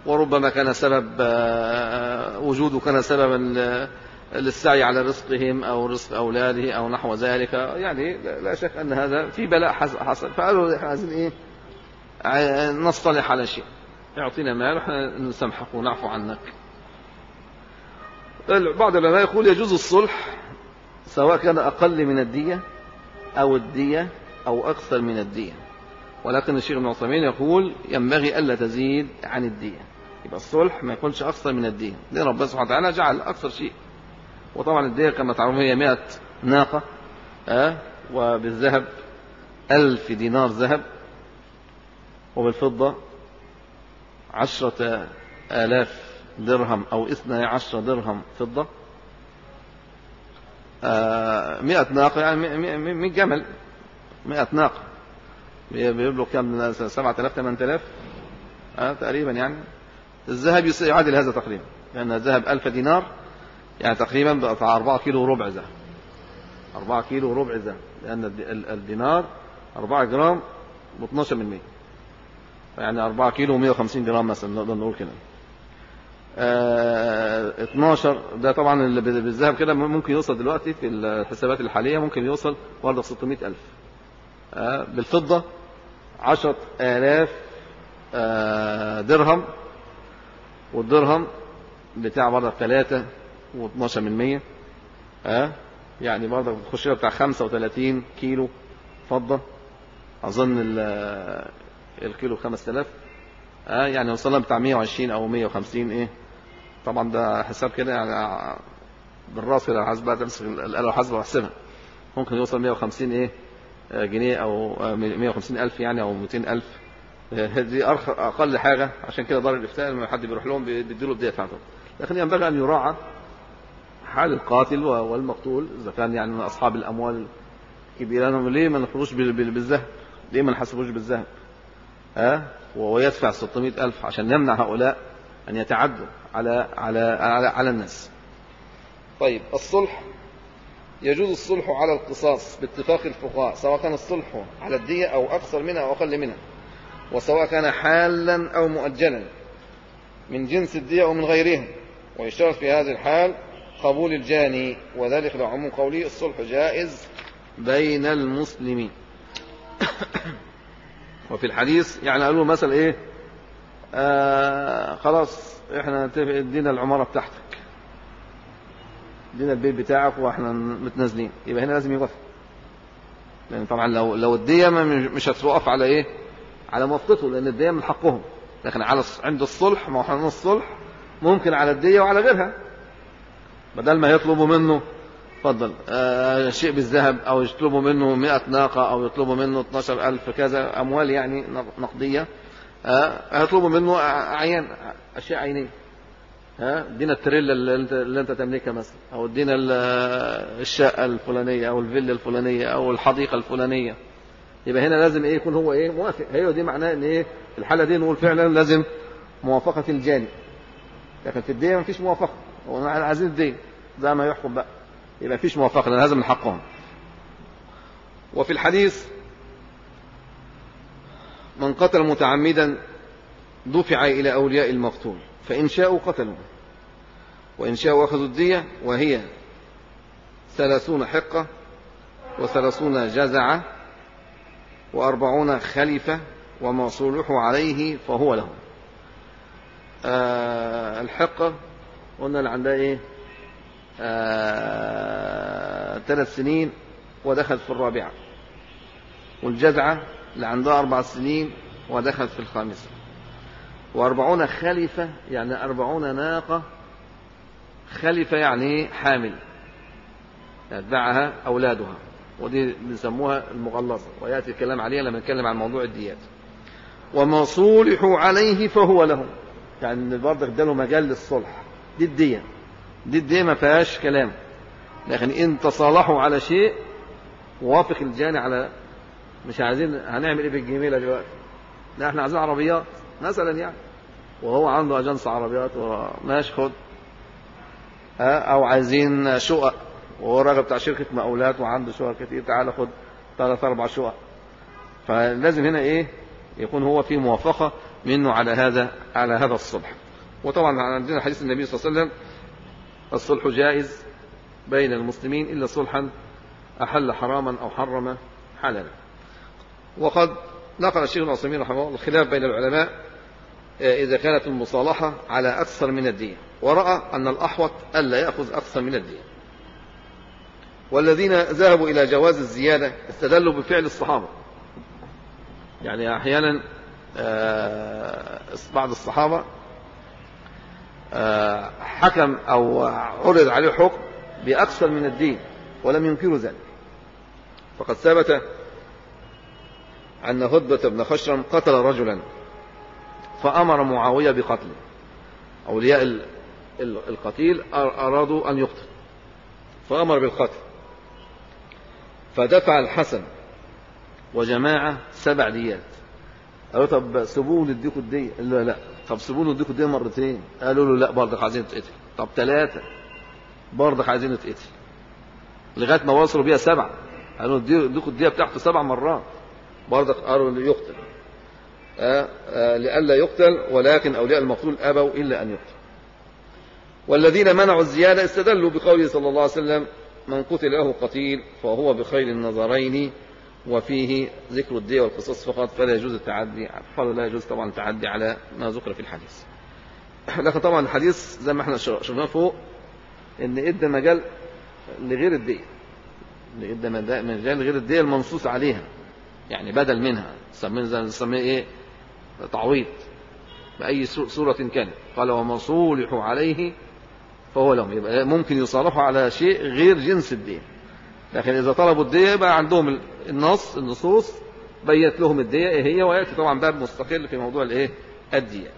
وربما كان سبب آه، وجوده كان سببا للسعي على رزقهم أو رزق أولاده أو نحو ذلك يعني لا شك أن هذا في بلاء حصل فقالوا احنا عايزين إيه نصطلح على شيء يعطينا مال وإحنا نسامحك ونعفو عنك بعض العلماء يقول يجوز الصلح سواء كان أقل من الدية أو الدية أو أكثر من الدية ولكن الشيخ ابن عثيمين يقول ينبغي ألا تزيد عن الدية يبقى الصلح ما يكونش أكثر من الدية لأن ربنا سبحانه وتعالى جعل أكثر شيء وطبعا الدية كما تعلمون هي 100 ناقة أه؟ وبالذهب ألف دينار ذهب وبالفضة عشرة آلاف درهم أو اثنى عشر درهم فضة آه مئة ناقة يعني مئة جمل مئة ناقة بيبلغ كم سبعة آلاف ثمانية آلاف آه تقريبا يعني الذهب يعادل هذا تقريبا لأن الذهب ألف دينار يعني تقريبا بقى 4 كيلو وربع ذهب 4 كيلو وربع ذهب لأن الدينار 4 جرام ب 12 من 100 يعني 4 كيلو و150 جرام مثلا نقدر نقول كده آه 12 ده طبعا اللي بالذهب كده ممكن يوصل دلوقتي في الحسابات الحالية ممكن يوصل برضه 600 ألف آه بالفضة 10000 آه درهم والدرهم بتاع برضه 3 و12 من 100 اه يعني برضه بتخش بتاع 35 كيلو فضة أظن الكيلو 5000 اه يعني وصلنا بتاع 120 أو 150 إيه طبعا ده حساب كده يعني بالراس كده حاسب بقى تمسك الآلة وحاسبة واحسبها ممكن يوصل 150 إيه جنيه أو 150 ألف يعني أو 200 ألف دي أقل حاجة عشان كده دار الإفتاء لما حد بيروح لهم بيديله الدية بتاعته لكن ينبغي أن يراعى حال القاتل والمقتول إذا كان يعني من أصحاب الأموال الكبيرة أنهم ليه ما نخرجوش بالذهب ليه ما نحسبوش بالذهب ها ويدفع 600 ألف عشان يمنع هؤلاء أن يتعدوا على على على, على الناس طيب الصلح يجوز الصلح على القصاص باتفاق الفقهاء سواء كان الصلح على الدية أو أكثر منها أو أقل منها وسواء كان حالا أو مؤجلا من جنس الدية أو من غيرها ويشترط في هذه الحال قبول الجاني وذلك لعموم قوله الصلح جائز بين المسلمين وفي الحديث يعني قالوا مثلا ايه آه خلاص احنا ادينا العمارة بتاعتك ادينا البيت بتاعك واحنا متنازلين يبقى هنا لازم يوافق لان طبعا لو لو الدية مش هتوقف على ايه على موافقته لان الدية من حقهم لكن على عند الصلح ما هو الصلح ممكن على الدية وعلى غيرها بدل ما يطلبوا منه اتفضل آه شيء بالذهب او يطلبوا منه 100 ناقة او يطلبوا منه 12000 كذا اموال يعني نقدية آه هيطلبوا منه عيان اشياء عينية ها ادينا التريلا اللي انت اللي انت تملكها مثلا او ادينا الشقه الفلانيه او الفيلا الفلانيه او الحديقه الفلانيه يبقى هنا لازم ايه يكون هو ايه موافق هي دي معناه ان ايه الحاله دي نقول فعلا لازم موافقه الجاني لكن في الدين مفيش موافقه هو عايزين الدين زي ما يحكم بقى يبقى مفيش موافقه لان هذا من حقهم وفي الحديث من قتل متعمدا دفع إلى أولياء المقتول فإن شاءوا قتلوا وإن شاءوا أخذوا الدية وهي ثلاثون حقة وثلاثون جزعة وأربعون خليفة وما صلحوا عليه فهو له آه الحقة قلنا اللي عندها ايه آه ثلاث سنين ودخلت في الرابعة والجزعة اللي عندها أربع سنين ودخلت في الخامسة وأربعون خلفة يعني أربعون ناقة خلفة يعني حامل يتبعها أولادها ودي بنسموها المغلظة ويأتي الكلام عليها لما نتكلم عن موضوع الديات وما صولحوا عليه فهو لهم يعني برضك اداله مجال للصلح دي الدية دي الدية ما فيهاش كلام لكن إن تصالحوا على شيء وافق الجاني على مش عايزين هنعمل ايه بالجميلة دلوقتي لا احنا عايزين عربيات مثلا يعني وهو عنده اجنس عربيات ماشي خد ها او عايزين شقق وهو راجل بتاع شركة مقاولات وعنده شقق كتير تعالى خد ثلاث اربع شقق فلازم هنا ايه يكون هو في موافقة منه على هذا على هذا الصلح وطبعا عندنا حديث النبي صلى الله عليه وسلم الصلح جائز بين المسلمين إلا صلحا أحل حراما أو حرم حلالا وقد نقل الشيخ العثيمين رحمه الله الخلاف بين العلماء آه، إذا كانت المصالحة على أكثر من الدين ورأى أن الأحوط ألا يأخذ أكثر من الدين والذين ذهبوا إلى جواز الزيادة استدلوا بفعل الصحابة يعني أحيانا آه، بعض الصحابة آه، حكم أو عرض عليه حكم بأكثر من الدين ولم ينكروا ذلك فقد ثبت أن هدبة بن خشرم قتل رجلا فأمر معاوية بقتله أولياء القتيل أرادوا أن يقتل فأمر بالقتل فدفع الحسن وجماعة سبع ديات قالوا طب سيبوه نديكوا الدية قال له لا طب سيبوه نديكوا الدية مرتين قالوا له لا برضك عايزين نتقتل طب ثلاثة برضك عايزين نتقتل لغاية ما وصلوا بيها سبعة قالوا نديكوا الدية بتاعته سبع مرات برضك قالوا يقتل آه آه لئلا يقتل ولكن أولياء المقتول أبوا إلا أن يقتل والذين منعوا الزيادة استدلوا بقوله صلى الله عليه وسلم من قتل له قتيل فهو بخير النظرين وفيه ذكر الدية والقصص فقط فلا يجوز التعدي قالوا لا يجوز طبعا التعدي على ما ذكر في الحديث لكن طبعا الحديث زي ما احنا شفناه فوق ان ادى مجال لغير الدية ادى مجال لغير الدية المنصوص عليها يعني بدل منها نسميه ايه تعويض بأي صورة كانت قال وما صولحوا عليه فهو لهم يبقى ممكن يصالحوا على شيء غير جنس الدين لكن إذا طلبوا الدية يبقى عندهم النص النصوص بيت لهم الدية إيه هي ويأتي طبعا باب مستقل في موضوع الإيه الديات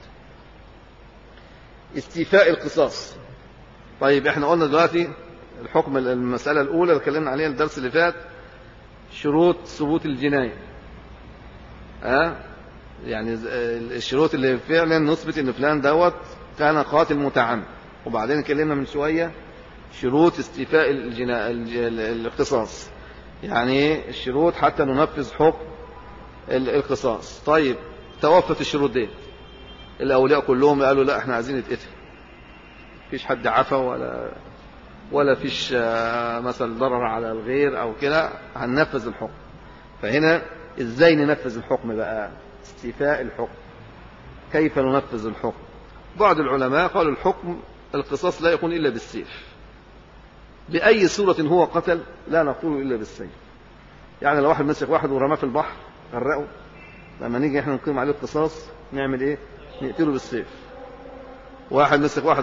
استيفاء القصاص طيب احنا قلنا دلوقتي الحكم المسألة الأولى اللي اتكلمنا عليها الدرس اللي فات شروط ثبوت الجناية أه؟ يعني الشروط اللي فعلا نثبت ان فلان دوت كان قاتل متعمد وبعدين اتكلمنا من شوية شروط استيفاء الجنا... الاختصاص يعني الشروط حتى ننفذ حكم القصاص طيب توفت الشروط دي الأولياء كلهم قالوا لا احنا عايزين نتقتل فيش حد عفى ولا ولا فيش آه، مثلا ضرر على الغير أو كده هننفذ الحكم فهنا ازاي ننفذ الحكم بقى استيفاء الحكم كيف ننفذ الحكم بعض العلماء قالوا الحكم القصاص لا يكون إلا بالسيف بأي صورة هو قتل لا نقتله إلا بالسيف يعني لو واحد مسك واحد ورماه في البحر غرقه لما نيجي احنا نقيم عليه القصاص نعمل ايه نقتله بالسيف واحد مسك واحد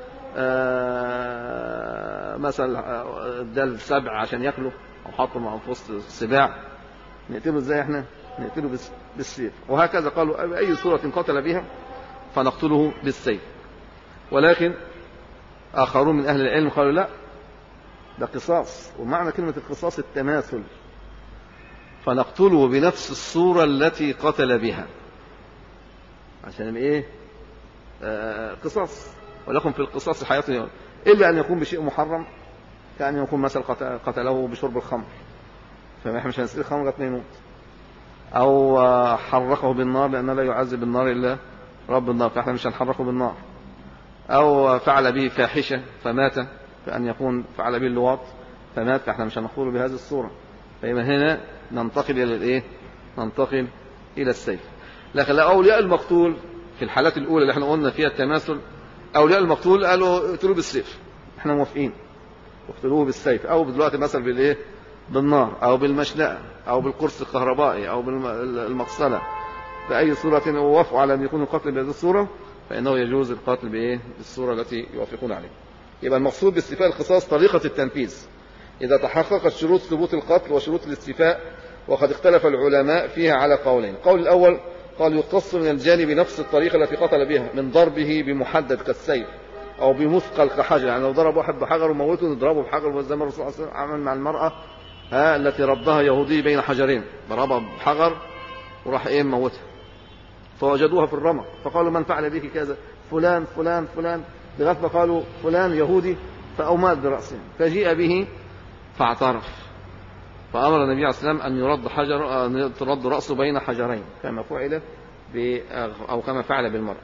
آه مثلا اداه سبع عشان ياكله او حطه مع في وسط السباع نقتله ازاي احنا نقتله بالسيف وهكذا قالوا بأي صورة قتل بها فنقتله بالسيف ولكن آخرون من أهل العلم قالوا لا ده قصاص ومعنى كلمة القصاص التماثل فنقتله بنفس الصورة التي قتل بها عشان ايه آه قصاص ولكم في القصاص حياة يوم إلا أن يكون بشيء محرم كأن يكون مثلا قتله بشرب الخمر فاحنا مش هنسقي الخمر لغايه يموت أو حرقه بالنار لأنه لا يعذب بالنار إلا رب النار فاحنا مش هنحرقه بالنار أو فعل به فاحشة فمات كأن يكون فعل به اللواط فمات فاحنا مش هنقول بهذه الصورة فإذا هنا ننتقل إلى الإيه؟ ننتقل إلى السيف لكن أولياء المقتول في الحالات الأولى اللي احنا قلنا فيها التماثل أولياء المقتول قالوا اقتلوه بالسيف احنا موافقين اقتلوه بالسيف أو دلوقتي مثلا بالإيه؟ بالنار أو بالمشنقة أو بالقرص الكهربائي أو بالمقصلة بأي صورة ووافقوا على أن يكون القتل بهذه الصورة فإنه يجوز القتل بإيه؟ بالصورة التي يوافقون عليها يبقى المقصود باستيفاء القصاص طريقة التنفيذ إذا تحققت شروط ثبوت القتل وشروط الاستيفاء وقد اختلف العلماء فيها على قولين القول الأول قال يقتص من الجانب نفس الطريقة التي قتل بها من ضربه بمحدد كالسيف أو بمثقل كحجر يعني لو ضرب واحد بحجر وموته نضربه بحجر زي ما الرسول صلى الله عليه وسلم عمل مع المرأة ها التي ربها يهودي بين حجرين ضربها بحجر وراح ايه موتها فوجدوها في الرمق فقالوا من فعل بك كذا فلان فلان فلان لغايه ما قالوا فلان يهودي فأومات برأسه فجيء به فاعترف فأمر النبي عليه السلام أن يرد حجر أن ترد رأسه بين حجرين كما فعل أو كما فعل بالمرأة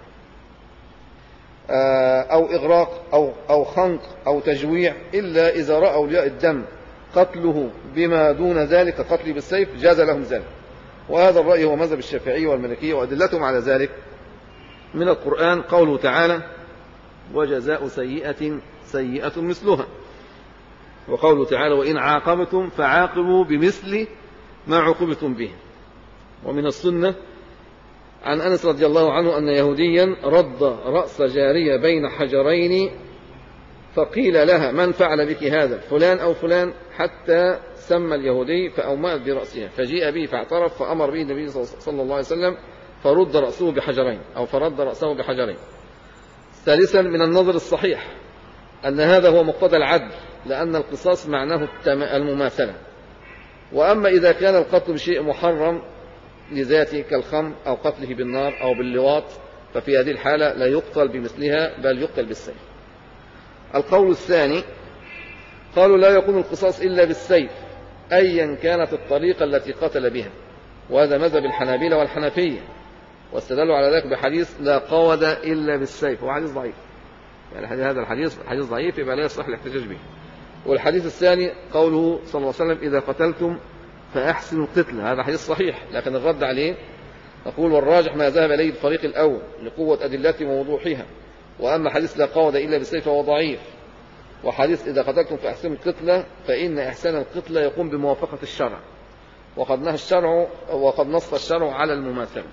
آه، أو إغراق أو, أو خنق أو تجويع إلا إذا رأى أولياء الدم قتله بما دون ذلك قتل بالسيف جاز لهم ذلك وهذا الرأي هو مذهب الشافعية والملكية وأدلتهم على ذلك من القرآن قوله تعالى وجزاء سيئة سيئة مثلها وقوله تعالى وإن عاقبتم فعاقبوا بمثل ما عوقبتم به ومن السنة عن أنس رضي الله عنه أن يهوديا رد رأس جارية بين حجرين فقيل لها من فعل بك هذا فلان أو فلان حتى سمى اليهودي فأومأت برأسها فجيء به فاعترف فأمر به النبي صلى الله عليه وسلم فرد رأسه بحجرين أو فرد رأسه بحجرين ثالثا من النظر الصحيح أن هذا هو مقتضى العدل لأن القصاص معناه المماثلة وأما إذا كان القتل بشيء محرم لذاته كالخمر أو قتله بالنار أو باللواط ففي هذه الحالة لا يقتل بمثلها بل يقتل بالسيف القول الثاني قالوا لا يكون القصاص إلا بالسيف أيا كانت الطريقة التي قتل بها وهذا مذهب الحنابلة والحنفية واستدلوا على ذلك بحديث لا قود إلا بالسيف هو حديث ضعيف يعني هذا الحديث حديث ضعيف يبقى لا يصح الاحتجاج به والحديث الثاني قوله صلى الله عليه وسلم إذا قتلتم فأحسنوا القتل هذا حديث صحيح لكن الرد عليه نقول والراجح ما ذهب إليه الفريق الأول لقوة أدلته ووضوحها وأما حديث لا قود إلا بالسيف فهو ضعيف وحديث إذا قتلتم فأحسنوا القتلة فإن إحسان القتلة يقوم بموافقة الشرع وقد نهى الشرع وقد نص الشرع على المماثلة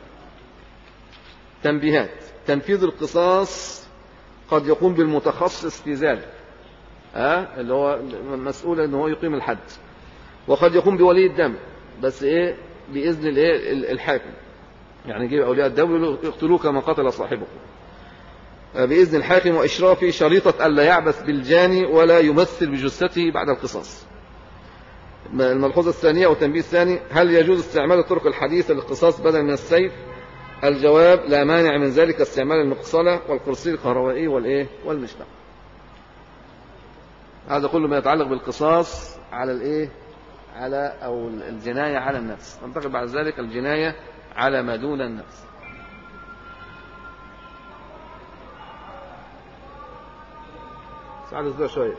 تنبيهات تنفيذ القصاص قد يقوم بالمتخصص في ذلك أه؟ اللي هو مسؤول ان هو يقيم الحد وقد يقوم بولي الدم بس ايه باذن الايه الحاكم يعني يجيب اولياء الدم يقتلوه كما قتل صاحبه آه، باذن الحاكم واشرافه شريطه الا يعبث بالجاني ولا يمثل بجثته بعد القصاص الملحوظه الثانيه والتنبيه الثاني هل يجوز استعمال الطرق الحديثه للقصاص بدلا من السيف الجواب لا مانع من ذلك استعمال المقصلة والقرصي الكهربائي والإيه والمشنق هذا كله ما يتعلق بالقصاص على الإيه على أو الجناية على النفس ننتقل بعد ذلك الجناية على ما دون النفس ساعد شوية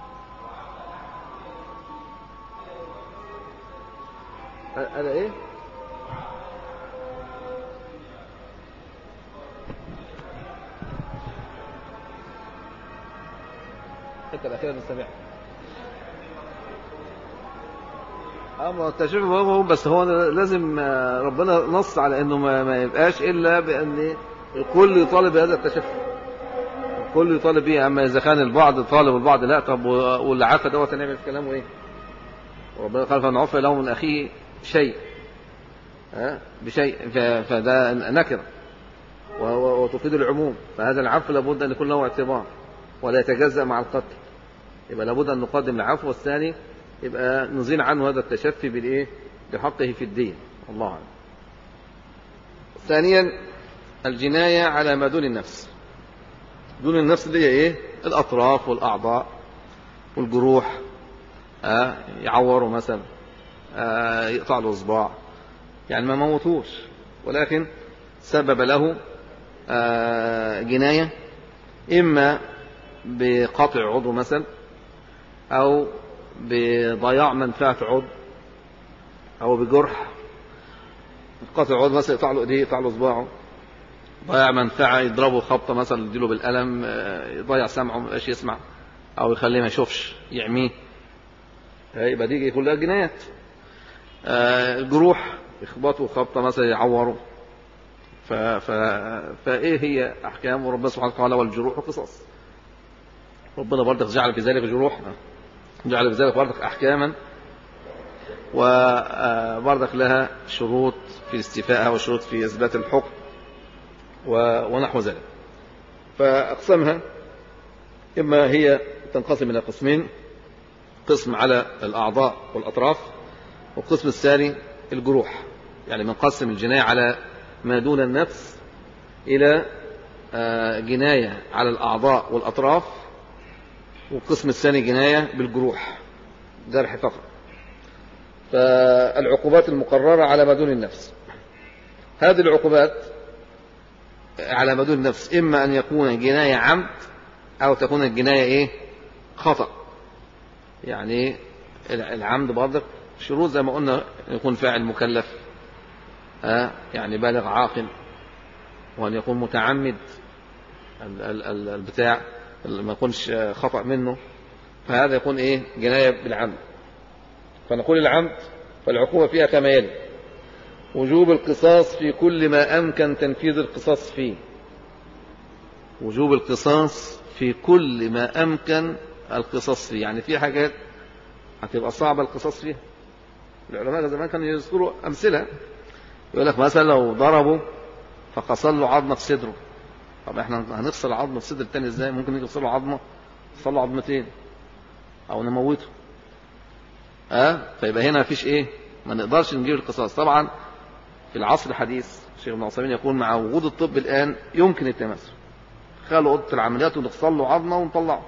أنا إيه الحته الاخيره نستمع اه التشريع هو بس هو لازم آه، ربنا نص على انه ما, ما يبقاش الا بان الكل يطالب بهذا التشفي الكل يطالب به اما اذا كان البعض طالب والبعض لا طب واللي عفى دوت هنعمل في كلامه ايه وربنا قال فمن عفى له من اخيه شيء ها بشيء فده نكره وتفيد العموم فهذا العفو لابد ان يكون له اعتبار ولا يتجزأ مع القتل يبقى لابد أن نقدم العفو والثاني يبقى نزيل عنه هذا التشفي بالإيه بحقه في الدين الله أعلم ثانيا الجناية على ما دون النفس دون النفس اللي هي إيه الأطراف والأعضاء والجروح آه يعوروا مثلا آه يقطع له صباع يعني ما موتوش ولكن سبب له آه جناية إما بقطع عضو مثلا أو بضياع منفعة عضو أو بجرح قطع عضو مثلا يقطع له إيديه يقطع له صباعه ضياع منفعة يضربه خبطة مثلا يديله بالقلم يضيع سمعه ما يبقاش يسمع أو يخليه ما يشوفش يعميه يبقى دي كلها جنايات الجروح يخبطوا خبطة مثلا يعوروا ف... ف... فإيه هي أحكام ربنا سبحانه وتعالى والجروح قصص ربنا برضك جعل في ذلك جروح جعل في ذلك برضك أحكاما وبرضك لها شروط في استيفائها وشروط في إثبات الحكم ونحو ذلك فأقسمها إما هي تنقسم إلى قسمين قسم على الأعضاء والأطراف والقسم الثاني الجروح يعني بنقسم الجناية على ما دون النفس إلى آه، جناية على الأعضاء والأطراف والقسم الثاني جناية بالجروح جرح فقط فالعقوبات المقررة على ما دون النفس هذه العقوبات على مدون النفس إما أن يكون جناية عمد أو تكون الجناية إيه خطأ يعني العمد برضك شروط زي ما قلنا يكون فاعل مكلف آه يعني بالغ عاقل وأن يكون متعمد البتاع ما يكونش خطأ منه فهذا يكون إيه جناية بالعمد فنقول العمد فالعقوبة فيها كما يلي وجوب القصاص في كل ما أمكن تنفيذ القصاص فيه وجوب القصاص في كل ما أمكن القصاص فيه يعني في حاجات هتبقى صعبة القصاص فيها العلماء زمان كانوا يذكروا أمثلة يقول لك مثلا لو ضربوا فقصر له عظمة في صدره طب احنا هنفصل عظمة في صدر التاني ازاي ممكن نيجي نفصل له عظمة نفصل له عظمتين او نموته ها أه؟ فيبقى هنا مفيش ايه ما نقدرش نجيب القصاص طبعا في العصر الحديث الشيخ ابن عثيمين يقول مع وجود الطب الان يمكن التماثل خلوا اوضه العمليات ونفصل له عظمه ونطلعه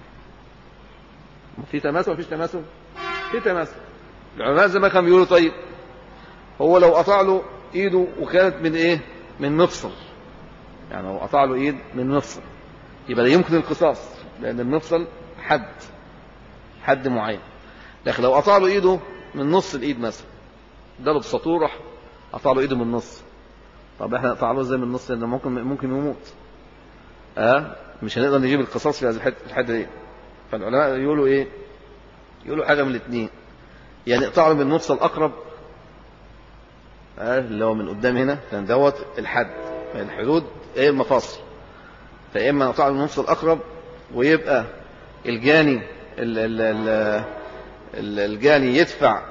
في تماثل مفيش تماثل في تماثل العلماء زي ما كانوا بيقولوا طيب هو لو قطع له ايده وكانت من ايه من مفصل يعني لو قطع له ايد من مفصل يبقى لا يمكن القصاص لان المفصل حد حد معين لكن لو قطع له ايده من نص الايد مثلا ضرب سطور راح قطع له ايده من النص طب احنا نقطع له ازاي من النص لان ممكن ممكن يموت اه مش هنقدر نجيب القصاص في هذه الحته دي فالعلماء يقولوا ايه يقولوا حاجه من الاثنين يعني نقطع له من النص الاقرب اه اللي هو من قدام هنا لان دوت الحد الحدود ايه المفاصل فاما نقطع له من النص الاقرب ويبقى الجاني ال ال ال الجاني يدفع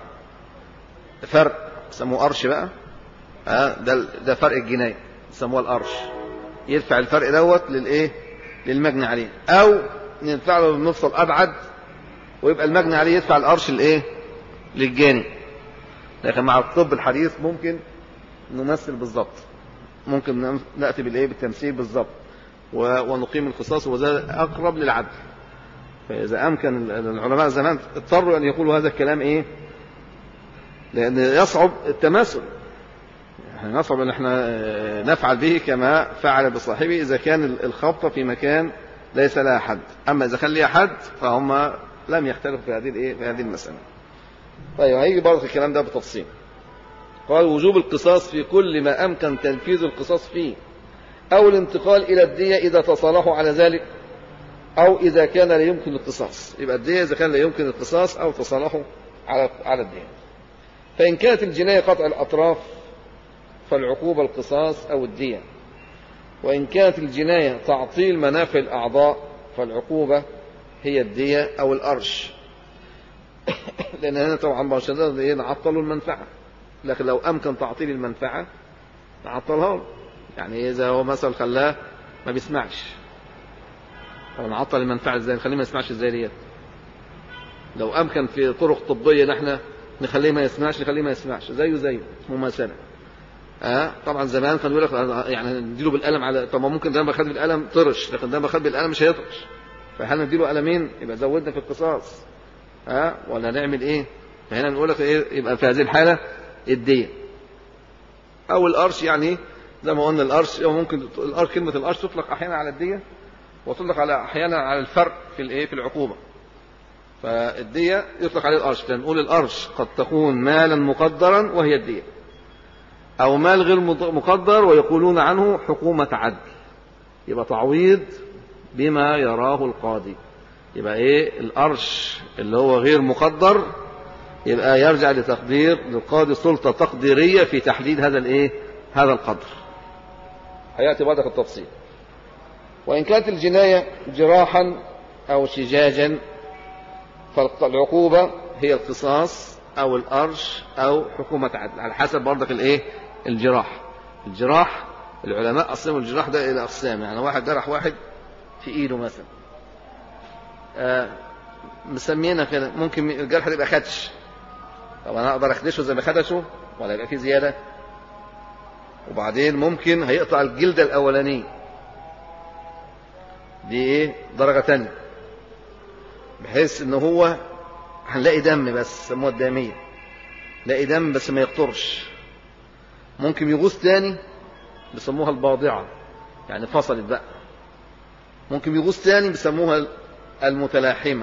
فرق سموه قرش بقى ها ده ده فرق الجنايه سموه القرش يدفع الفرق دوت للايه للمجني عليه او ندفع له المفصل ابعد ويبقى المجني عليه يدفع القرش الايه للجاني لكن مع الطب الحديث ممكن نمثل بالظبط ممكن ناتي بالايه بالتمثيل بالظبط ونقيم القصاص وده اقرب للعدل فاذا امكن العلماء زمان اضطروا ان يقولوا هذا الكلام ايه لأن يصعب التماثل يعني يصعب أن احنا نفعل به كما فعل بصاحبه إذا كان الخبطة في مكان ليس لها حد أما إذا كان لها حد فهم لم يختلفوا في هذه الإيه في هذه المسألة طيب هيجي برضه الكلام ده بتفصيل قال وجوب القصاص في كل ما أمكن تنفيذ القصاص فيه أو الانتقال إلى الدية إذا تصالحوا على ذلك أو إذا كان لا يمكن القصاص يبقى الدية إذا كان لا يمكن القصاص أو تصالحوا على على الدية فإن كانت الجناية قطع الأطراف فالعقوبة القصاص أو الدية وإن كانت الجناية تعطيل منافع الأعضاء فالعقوبة هي الدية أو الأرش لأن هنا طبعا مباشرة نعطلوا المنفعة لكن لو أمكن تعطيل المنفعة نعطلها له يعني إذا هو مثلا خلاه ما بيسمعش طب نعطل المنفعة ازاي نخليه ما يسمعش ازاي ديت لو أمكن في طرق طبية نحن نخليه ما يسمعش نخليه ما يسمعش زيه زيه مماثلة اه طبعا زمان كان يقول لك يعني نديله بالقلم على طب ما ممكن ده بخد بالقلم طرش لكن ده بخد بالقلم مش هيطرش فهل نديله قلمين يبقى زودنا في القصاص ها آه ولا نعمل ايه فهنا نقول لك ايه يبقى في هذه الحاله الديه او القرش يعني زي ما قلنا القرش ممكن القرش كلمه القرش تطلق احيانا على الديه وتطلق على احيانا على الفرق في الايه في العقوبه فالدية يطلق عليه الأرش فنقول الأرش قد تكون مالا مقدرا وهي الدية أو مال غير مقدر ويقولون عنه حكومة عدل يبقى تعويض بما يراه القاضي يبقى ايه الأرش اللي هو غير مقدر يبقى يرجع لتقدير للقاضي سلطة تقديرية في تحديد هذا الايه هذا القدر هيأتي بعدك التفصيل وإن كانت الجناية جراحا أو شجاجا فالعقوبة هي القصاص أو الأرش أو حكومة عدل على حسب برضك الإيه الجراح الجراح العلماء قسموا الجراح ده إلى أقسام يعني واحد جرح واحد في إيده مثلا آه مسمينا كده ممكن الجرح ده يبقى خدش طب أنا أقدر أخدشه زي ما خدشه ولا يبقى فيه زيادة وبعدين ممكن هيقطع الجلدة الأولانية دي إيه درجة تانية بحيث ان هو هنلاقي دم بس سموها الدامية نلاقي دم بس ما يقطرش ممكن يغوص تاني بيسموها الباضعة يعني فصلت بقى ممكن يغوص تاني بيسموها المتلاحمة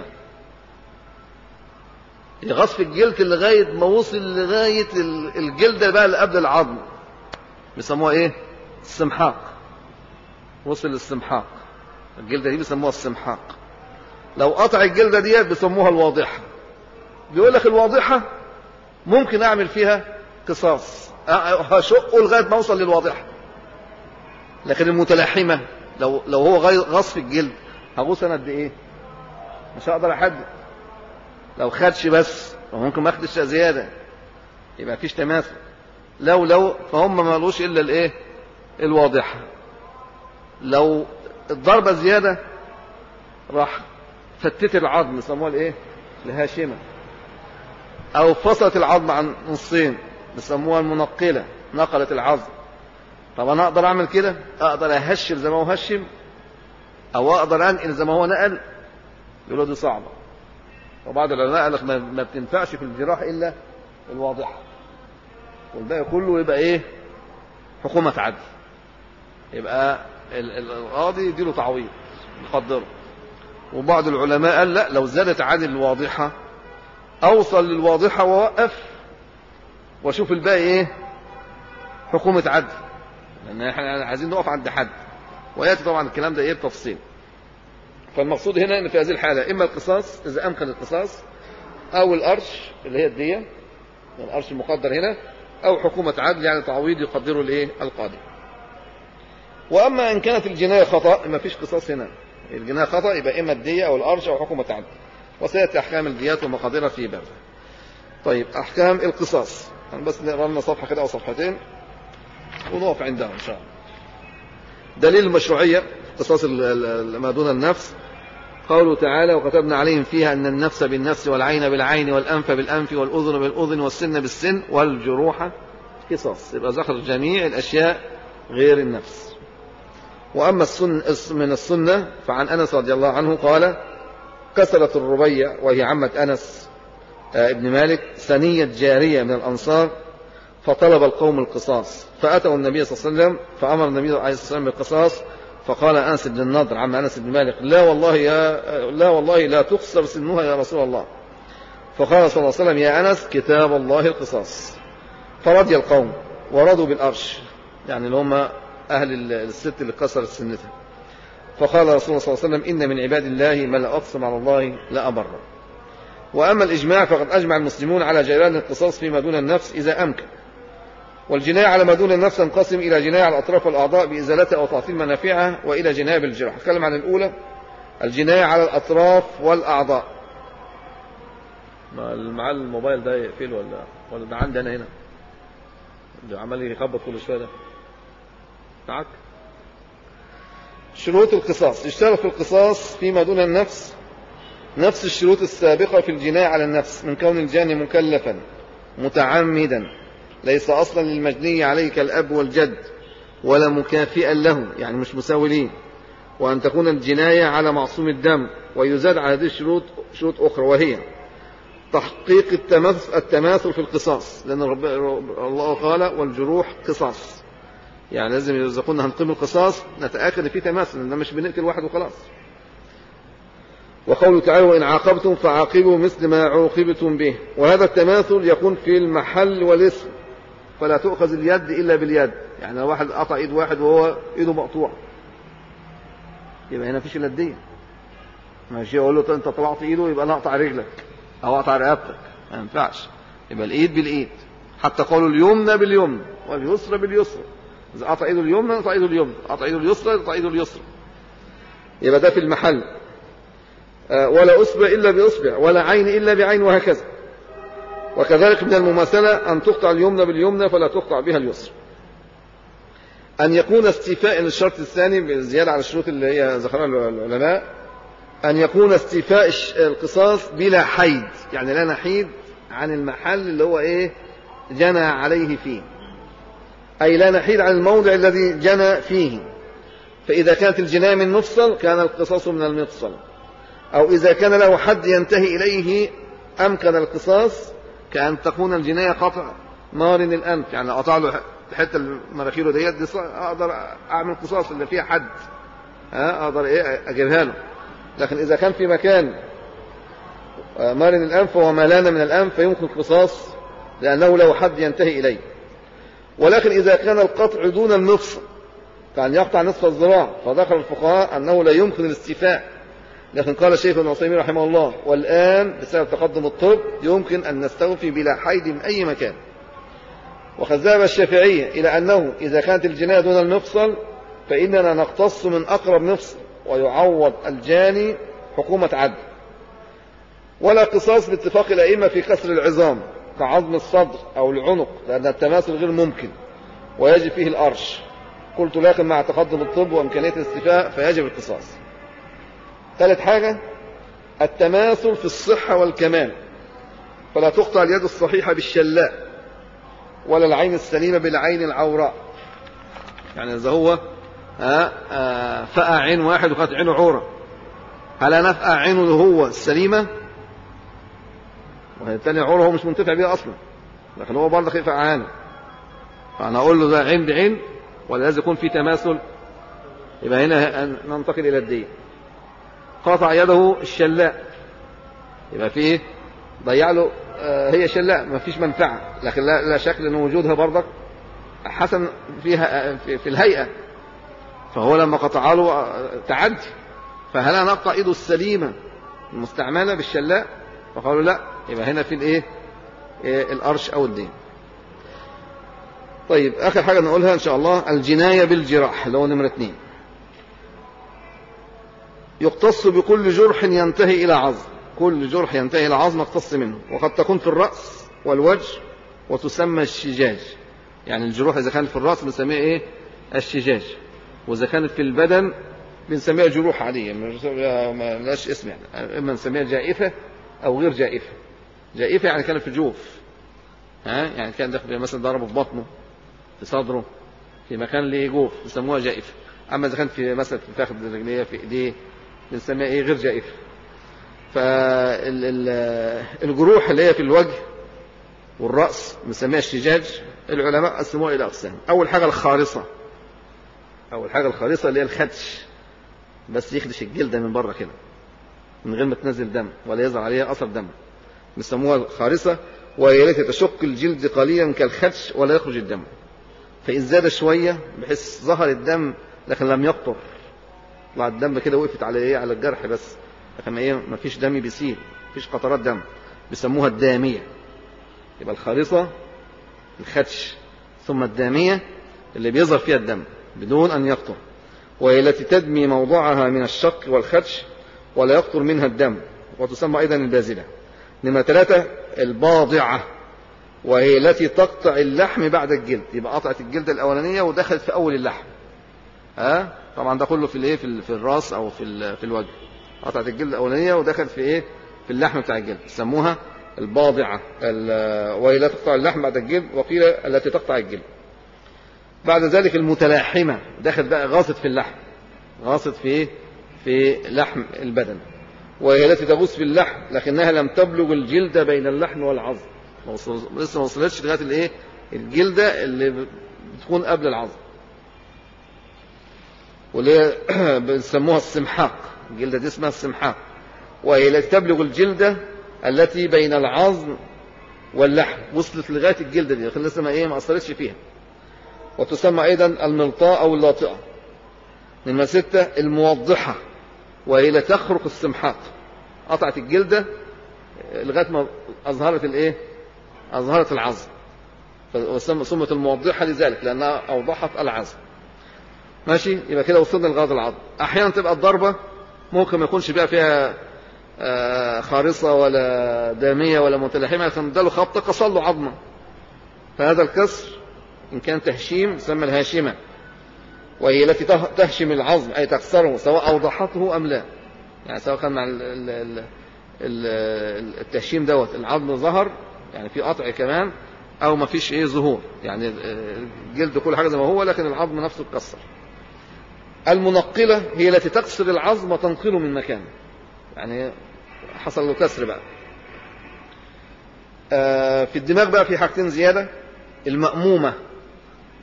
يغص في الجلد لغاية ما وصل لغاية الجلد بقى اللي قبل العظم بيسموها ايه السمحاق وصل للسمحاق الجلدة دي بيسموها السمحاق لو قطع الجلدة دي بيسموها الواضحة بيقول لك الواضحة ممكن اعمل فيها قصاص هشقه لغاية ما اوصل للواضحة لكن المتلحمة لو لو هو غص في الجلد هغوص انا قد ايه مش هقدر احدد لو خدش بس ممكن ما اخدش زياده يبقى مفيش تماثل لو لو فهم ما لوش الا الايه الواضحه لو الضربه زياده راح فتت العظم يسموها الايه الهاشمه او فصلت العظم عن نصين بيسموها المنقله نقلت العظم طب انا اقدر اعمل كده اقدر اهشم زي ما هو هشم او اقدر انقل زي ما هو نقل يقولوا دي صعبه وبعض العلماء قال لك ما بتنفعش في الجراح الا الواضحه والباقي كله يبقى ايه حكومه عدل يبقى القاضي يديله تعويض يقدره وبعض العلماء قال لا لو زادت عن الواضحه اوصل للواضحه ووقف واشوف الباقي ايه حكومه عدل لان احنا عايزين نقف عند حد وياتي طبعا الكلام ده ايه بتفصيل فالمقصود هنا ان في هذه الحاله اما القصاص اذا امكن القصاص او الارش اللي هي الديه الارش المقدر هنا او حكومه عدل يعني تعويض يقدره الايه القاضي واما ان كانت الجنايه خطا ما فيش قصاص هنا الجنايه خطا يبقى اما الديه او الارش او حكومه عدل وسياتي احكام الديات ومقاديرها في بابها طيب احكام القصاص انا بس نقرا لنا صفحه كده او صفحتين ونقف عندها ان شاء الله دليل المشروعيه قصاص ما دون النفس قوله تعالى وكتبنا عليهم فيها أن النفس بالنفس والعين بالعين والأنف بالأنف والأذن بالأذن والسن بالسن والجروح قصاص يبقى ذكر جميع الأشياء غير النفس وأما السن من السنة فعن أنس رضي الله عنه قال كسرت الربيع وهي عمة أنس ابن مالك ثنية جارية من الأنصار فطلب القوم القصاص فأتوا النبي صلى الله عليه وسلم فأمر النبي عليه الصلاة والسلام بالقصاص فقال أنس بن النضر عم أنس بن مالك لا والله يا لا والله لا تقصر سنها يا رسول الله فقال صلى الله عليه وسلم يا أنس كتاب الله القصاص فرضي القوم ورضوا بالأرش يعني اللي هم أهل الست اللي كسرت سنتها فقال رسول الله صلى الله عليه وسلم إن من عباد الله من لا أقسم على الله لا أبر وأما الإجماع فقد أجمع المسلمون على جيران القصاص فيما دون النفس إذا أمكن والجناية على ما دون النفس تنقسم إلى جناية على الأطراف والأعضاء بإزالتها أو تعطيل منافعها وإلى جناية بالجراح أتكلم عن الأولى الجناية على الأطراف والأعضاء ما معاه الموبايل ده يقفل ولا ولا ده عندي أنا هنا اللي عمال يخبط كل شوية ده معاك شروط القصاص يشترط في القصاص فيما دون النفس نفس الشروط السابقة في الجناية على النفس من كون الجاني مكلفا متعمدا ليس أصلا للمجني عليه كالأب والجد ولا مكافئا له يعني مش مساوي ليه وأن تكون الجناية على معصوم الدم ويزاد على هذه الشروط شروط أخرى وهي تحقيق التماثل, التماثل في القصاص لأن رب الله قال والجروح قصاص يعني لازم إذا قلنا هنقيم القصاص نتأكد ان في تماثل إن مش بنقتل واحد وخلاص وقوله تعالى وإن عاقبتم فعاقبوا مثل ما عوقبتم به وهذا التماثل يكون في المحل والاسم فلا تؤخذ اليد إلا باليد يعني لو واحد قطع إيد واحد وهو إيده مقطوعة يبقى هنا فيش إلا الدية ماشي أقول له أنت طلعت إيده يبقى أنا أقطع رجلك أو أقطع رقبتك ما ينفعش يبقى الإيد بالإيد حتى قالوا اليمنى باليمنى واليسرى باليسرى إذا قطع إيده اليمنى قطع إيده اليمنى قطع إيده اليسرى قطع إيده اليسرى يبقى ده في المحل ولا أصبع إلا بإصبع ولا عين إلا بعين وهكذا وكذلك من المماثلة أن تقطع اليمنى باليمنى فلا تقطع بها اليسرى أن يكون استيفاء الشرط الثاني بالزيادة على الشروط اللي هي ذكرها العلماء أن يكون استيفاء القصاص بلا حيد يعني لا نحيد عن المحل اللي هو إيه جنى عليه فيه أي لا نحيد عن الموضع الذي جنى فيه فإذا كانت الجناية من مفصل كان القصاص من المفصل أو إذا كان له حد ينتهي إليه أمكن القصاص كأن تكون الجناية قطع نار الأنف يعني قطع له الحته اللي مناخيره ديت دي اقدر اعمل قصاص اللي فيها حد ها اقدر ايه اجيبها له لكن اذا كان في مكان مرن الانف وملان من الانف فيمكن قصاص لانه له حد ينتهي اليه ولكن اذا كان القطع دون المفصل كان يقطع نصف الذراع فذكر الفقهاء انه لا يمكن الاستيفاء لكن قال الشيخ ابن عثيمين رحمه الله والآن بسبب تقدم الطب يمكن أن نستوفي بلا حيد من أي مكان وقد ذهب الشافعية إلى أنه إذا كانت الجناية دون المفصل فإننا نقتص من أقرب مفصل ويعوض الجاني حكومة عدل ولا قصاص باتفاق الأئمة في كسر العظام كعظم الصدر أو العنق لأن التماثل غير ممكن ويجب فيه الأرش قلت لكن مع تقدم الطب وإمكانية الاستيفاء فيجب القصاص ثالث حاجة التماثل في الصحة والكمال فلا تقطع اليد الصحيحة بالشلاء ولا العين السليمة بالعين العوراء يعني إذا هو فقع عين واحد وكانت عينه عورة هل أنا أفقع عينه اللي هو السليمة وهي الثانية عورة هو مش منتفع بيها أصلا لكن هو برضه يفقع عينه فأنا أقول له ده عين بعين ولا لازم يكون في تماثل يبقى هنا ننتقل إلى الدين قطع يده الشلاء يبقى في ايه ضيع له آه هي شلاء ما فيش منفعة لكن لا, لا شك ان وجودها برضك حسن فيها في, في الهيئة فهو لما قطع له تعدي فهل انا اقطع ايده السليمة المستعملة بالشلاء فقالوا لا يبقى هنا في الايه إيه الارش او الدين طيب اخر حاجة نقولها ان شاء الله الجناية بالجراح اللي هو نمرة اثنين يقتص بكل جرح ينتهي إلى عظم كل جرح ينتهي إلى عظم يقتص منه وقد تكون في الرأس والوجه وتسمى الشجاج يعني الجروح إذا كانت في الرأس بنسميها إيه الشجاج وإذا كانت في البدن بنسميها جروح عادية ما لهاش اسم يعني إما نسميها جائفة أو غير جائفة جائفة يعني كانت في الجوف ها يعني كان داخل مثلا ضربه في بطنه في صدره في مكان ليه جوف يسموها جائفة أما إذا كانت في مثلا في فخذ رجليه في إيديه بنسميها ايه غير جائفة فالجروح اللي هي في الوجه والرأس بنسميها الشجاج العلماء قسموها إلى أقسام أول حاجة الخارصة أول حاجة الخارصة اللي هي الخدش بس يخدش الجلد من بره كده من غير ما تنزل دم ولا يظهر عليها أثر دم بيسموها الخارصة وهي التي تشق الجلد قليلا كالخدش ولا يخرج الدم فإن زاد شوية بحيث ظهر الدم لكن لم يقطر طلع الدم كده وقفت على ايه على الجرح بس لكن ايه ما فيش دم بيسيل فيش قطرات دم بيسموها الدامية يبقى الخارصة الخدش ثم الدامية اللي بيظهر فيها الدم بدون أن يقطر وهي التي تدمي موضعها من الشق والخدش ولا يقطر منها الدم وتسمى أيضا البازلة نمرة ثلاثة الباضعة وهي التي تقطع اللحم بعد الجلد يبقى قطعت الجلد الأولانية ودخلت في أول اللحم ها طبعا ده كله في الايه في, في الراس او في في الوجه قطعت الجلد الاولانيه ودخلت في ايه في اللحم بتاع الجلد سموها الباضعه وهي لا تقطع اللحم بعد الجلد وقيل التي تقطع الجلد بعد ذلك المتلاحمه دخلت بقى غاصت في اللحم غاصت في ايه في لحم البدن وهي التي تغوص في اللحم لكنها لم تبلغ الجلد بين اللحم والعظم لسه ما وصلتش لغايه الايه الجلده اللي بتكون قبل العظم واللي بنسموها السمحاق الجلدة دي اسمها السمحاق وهي التي تبلغ الجلدة التي بين العظم واللحم وصلت لغاية الجلدة دي لكن لسه ما ايه ما أثرتش فيها وتسمى أيضا الملطاء أو اللاطئة نمرة ستة الموضحة وهي التي تخرق السمحاق قطعت الجلدة لغاية ما أظهرت الايه أظهرت العظم فسمت الموضحة لذلك لأنها أوضحت العظم ماشي يبقى كده وصلنا لغاية العظم احيانا تبقى الضربة ممكن ما يكونش بقى فيها خارصة ولا دامية ولا متلحمة لكن اداله خبطة كسر له عظمة فهذا الكسر إن كان تهشيم يسمى الهاشمة وهي التي تهشم العظم أي تكسره سواء أوضحته أم لا يعني سواء كان مع التهشيم دوت العظم ظهر يعني في قطع كمان أو ما فيش إيه ظهور يعني الجلد كل حاجة زي ما هو لكن العظم نفسه اتكسر المنقلة هي التي تكسر العظم وتنقله من مكانه يعني حصل له كسر بقى آه في الدماغ بقى في حاجتين زيادة المأمومة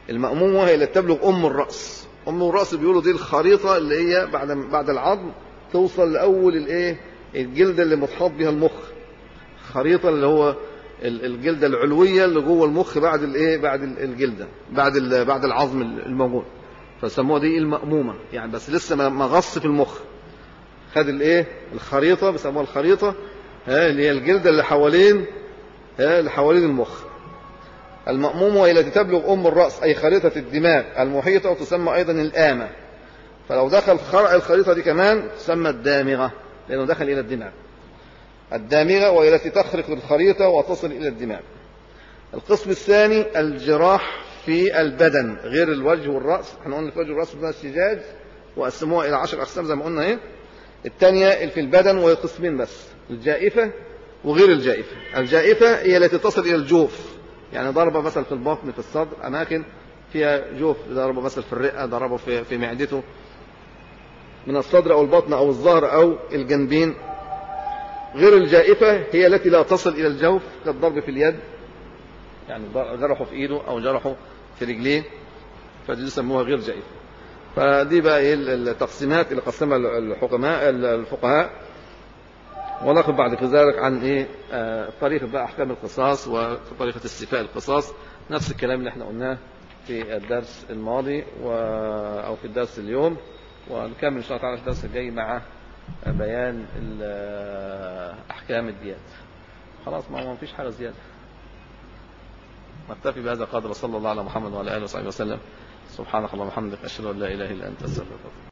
المأمومة هي اللي تبلغ أم الرأس أم الرأس بيقولوا دي الخريطة اللي هي بعد بعد العظم توصل لأول الإيه الجلدة اللي متحط بها المخ خريطة اللي هو الجلدة العلوية اللي جوه المخ بعد الإيه بعد الجلدة بعد بعد العظم الموجود فسموها دي المأمومة يعني بس لسه ما غص في المخ خد الإيه الخريطة بيسموها الخريطة ها اللي هي الجلدة اللي حوالين ها اللي حوالين المخ المأموم وهي التي تبلغ أم الرأس أي خريطة الدماغ المحيطة وتسمى أيضا الآمة فلو دخل خرع الخريطة دي كمان تسمى الدامغة لأنه دخل إلى الدماغ الدامغة وهي التي تخرق الخريطة وتصل إلى الدماغ القسم الثاني الجراح في البدن غير الوجه والرأس احنا قلنا الوجه والرأس بدنا السجاج وقسموها إلى عشر أقسام زي ما قلنا ايه الثانية في البدن وهي قسمين بس الجائفة وغير الجائفة الجائفة هي التي تصل إلى الجوف يعني ضربة مثلا في البطن في الصدر أماكن فيها جوف ضربة مثلا في الرئة ضربة في, في معدته من الصدر أو البطن أو الظهر أو الجنبين غير الجائفة هي التي لا تصل إلى الجوف كالضرب في اليد يعني جرحه في إيده أو جرحه في رجليه فدي يسموها غير جائفة فدي بقى ايه التقسيمات اللي قسمها الحكماء الفقهاء وناخذ بعد ذلك عن ايه آه طريقه بقى احكام القصاص وطريقه استيفاء القصاص نفس الكلام اللي احنا قلناه في الدرس الماضي و... او في الدرس اليوم ونكمل ان شاء الله تعالى في الدرس الجاي مع بيان احكام الديات خلاص ما فيش حاجه زياده نكتفي بهذا القدر صلى الله على محمد وعلى اله وصحبه وسلم سبحانك اللهم وبحمدك اشهد ان لا اله الا انت استغفرك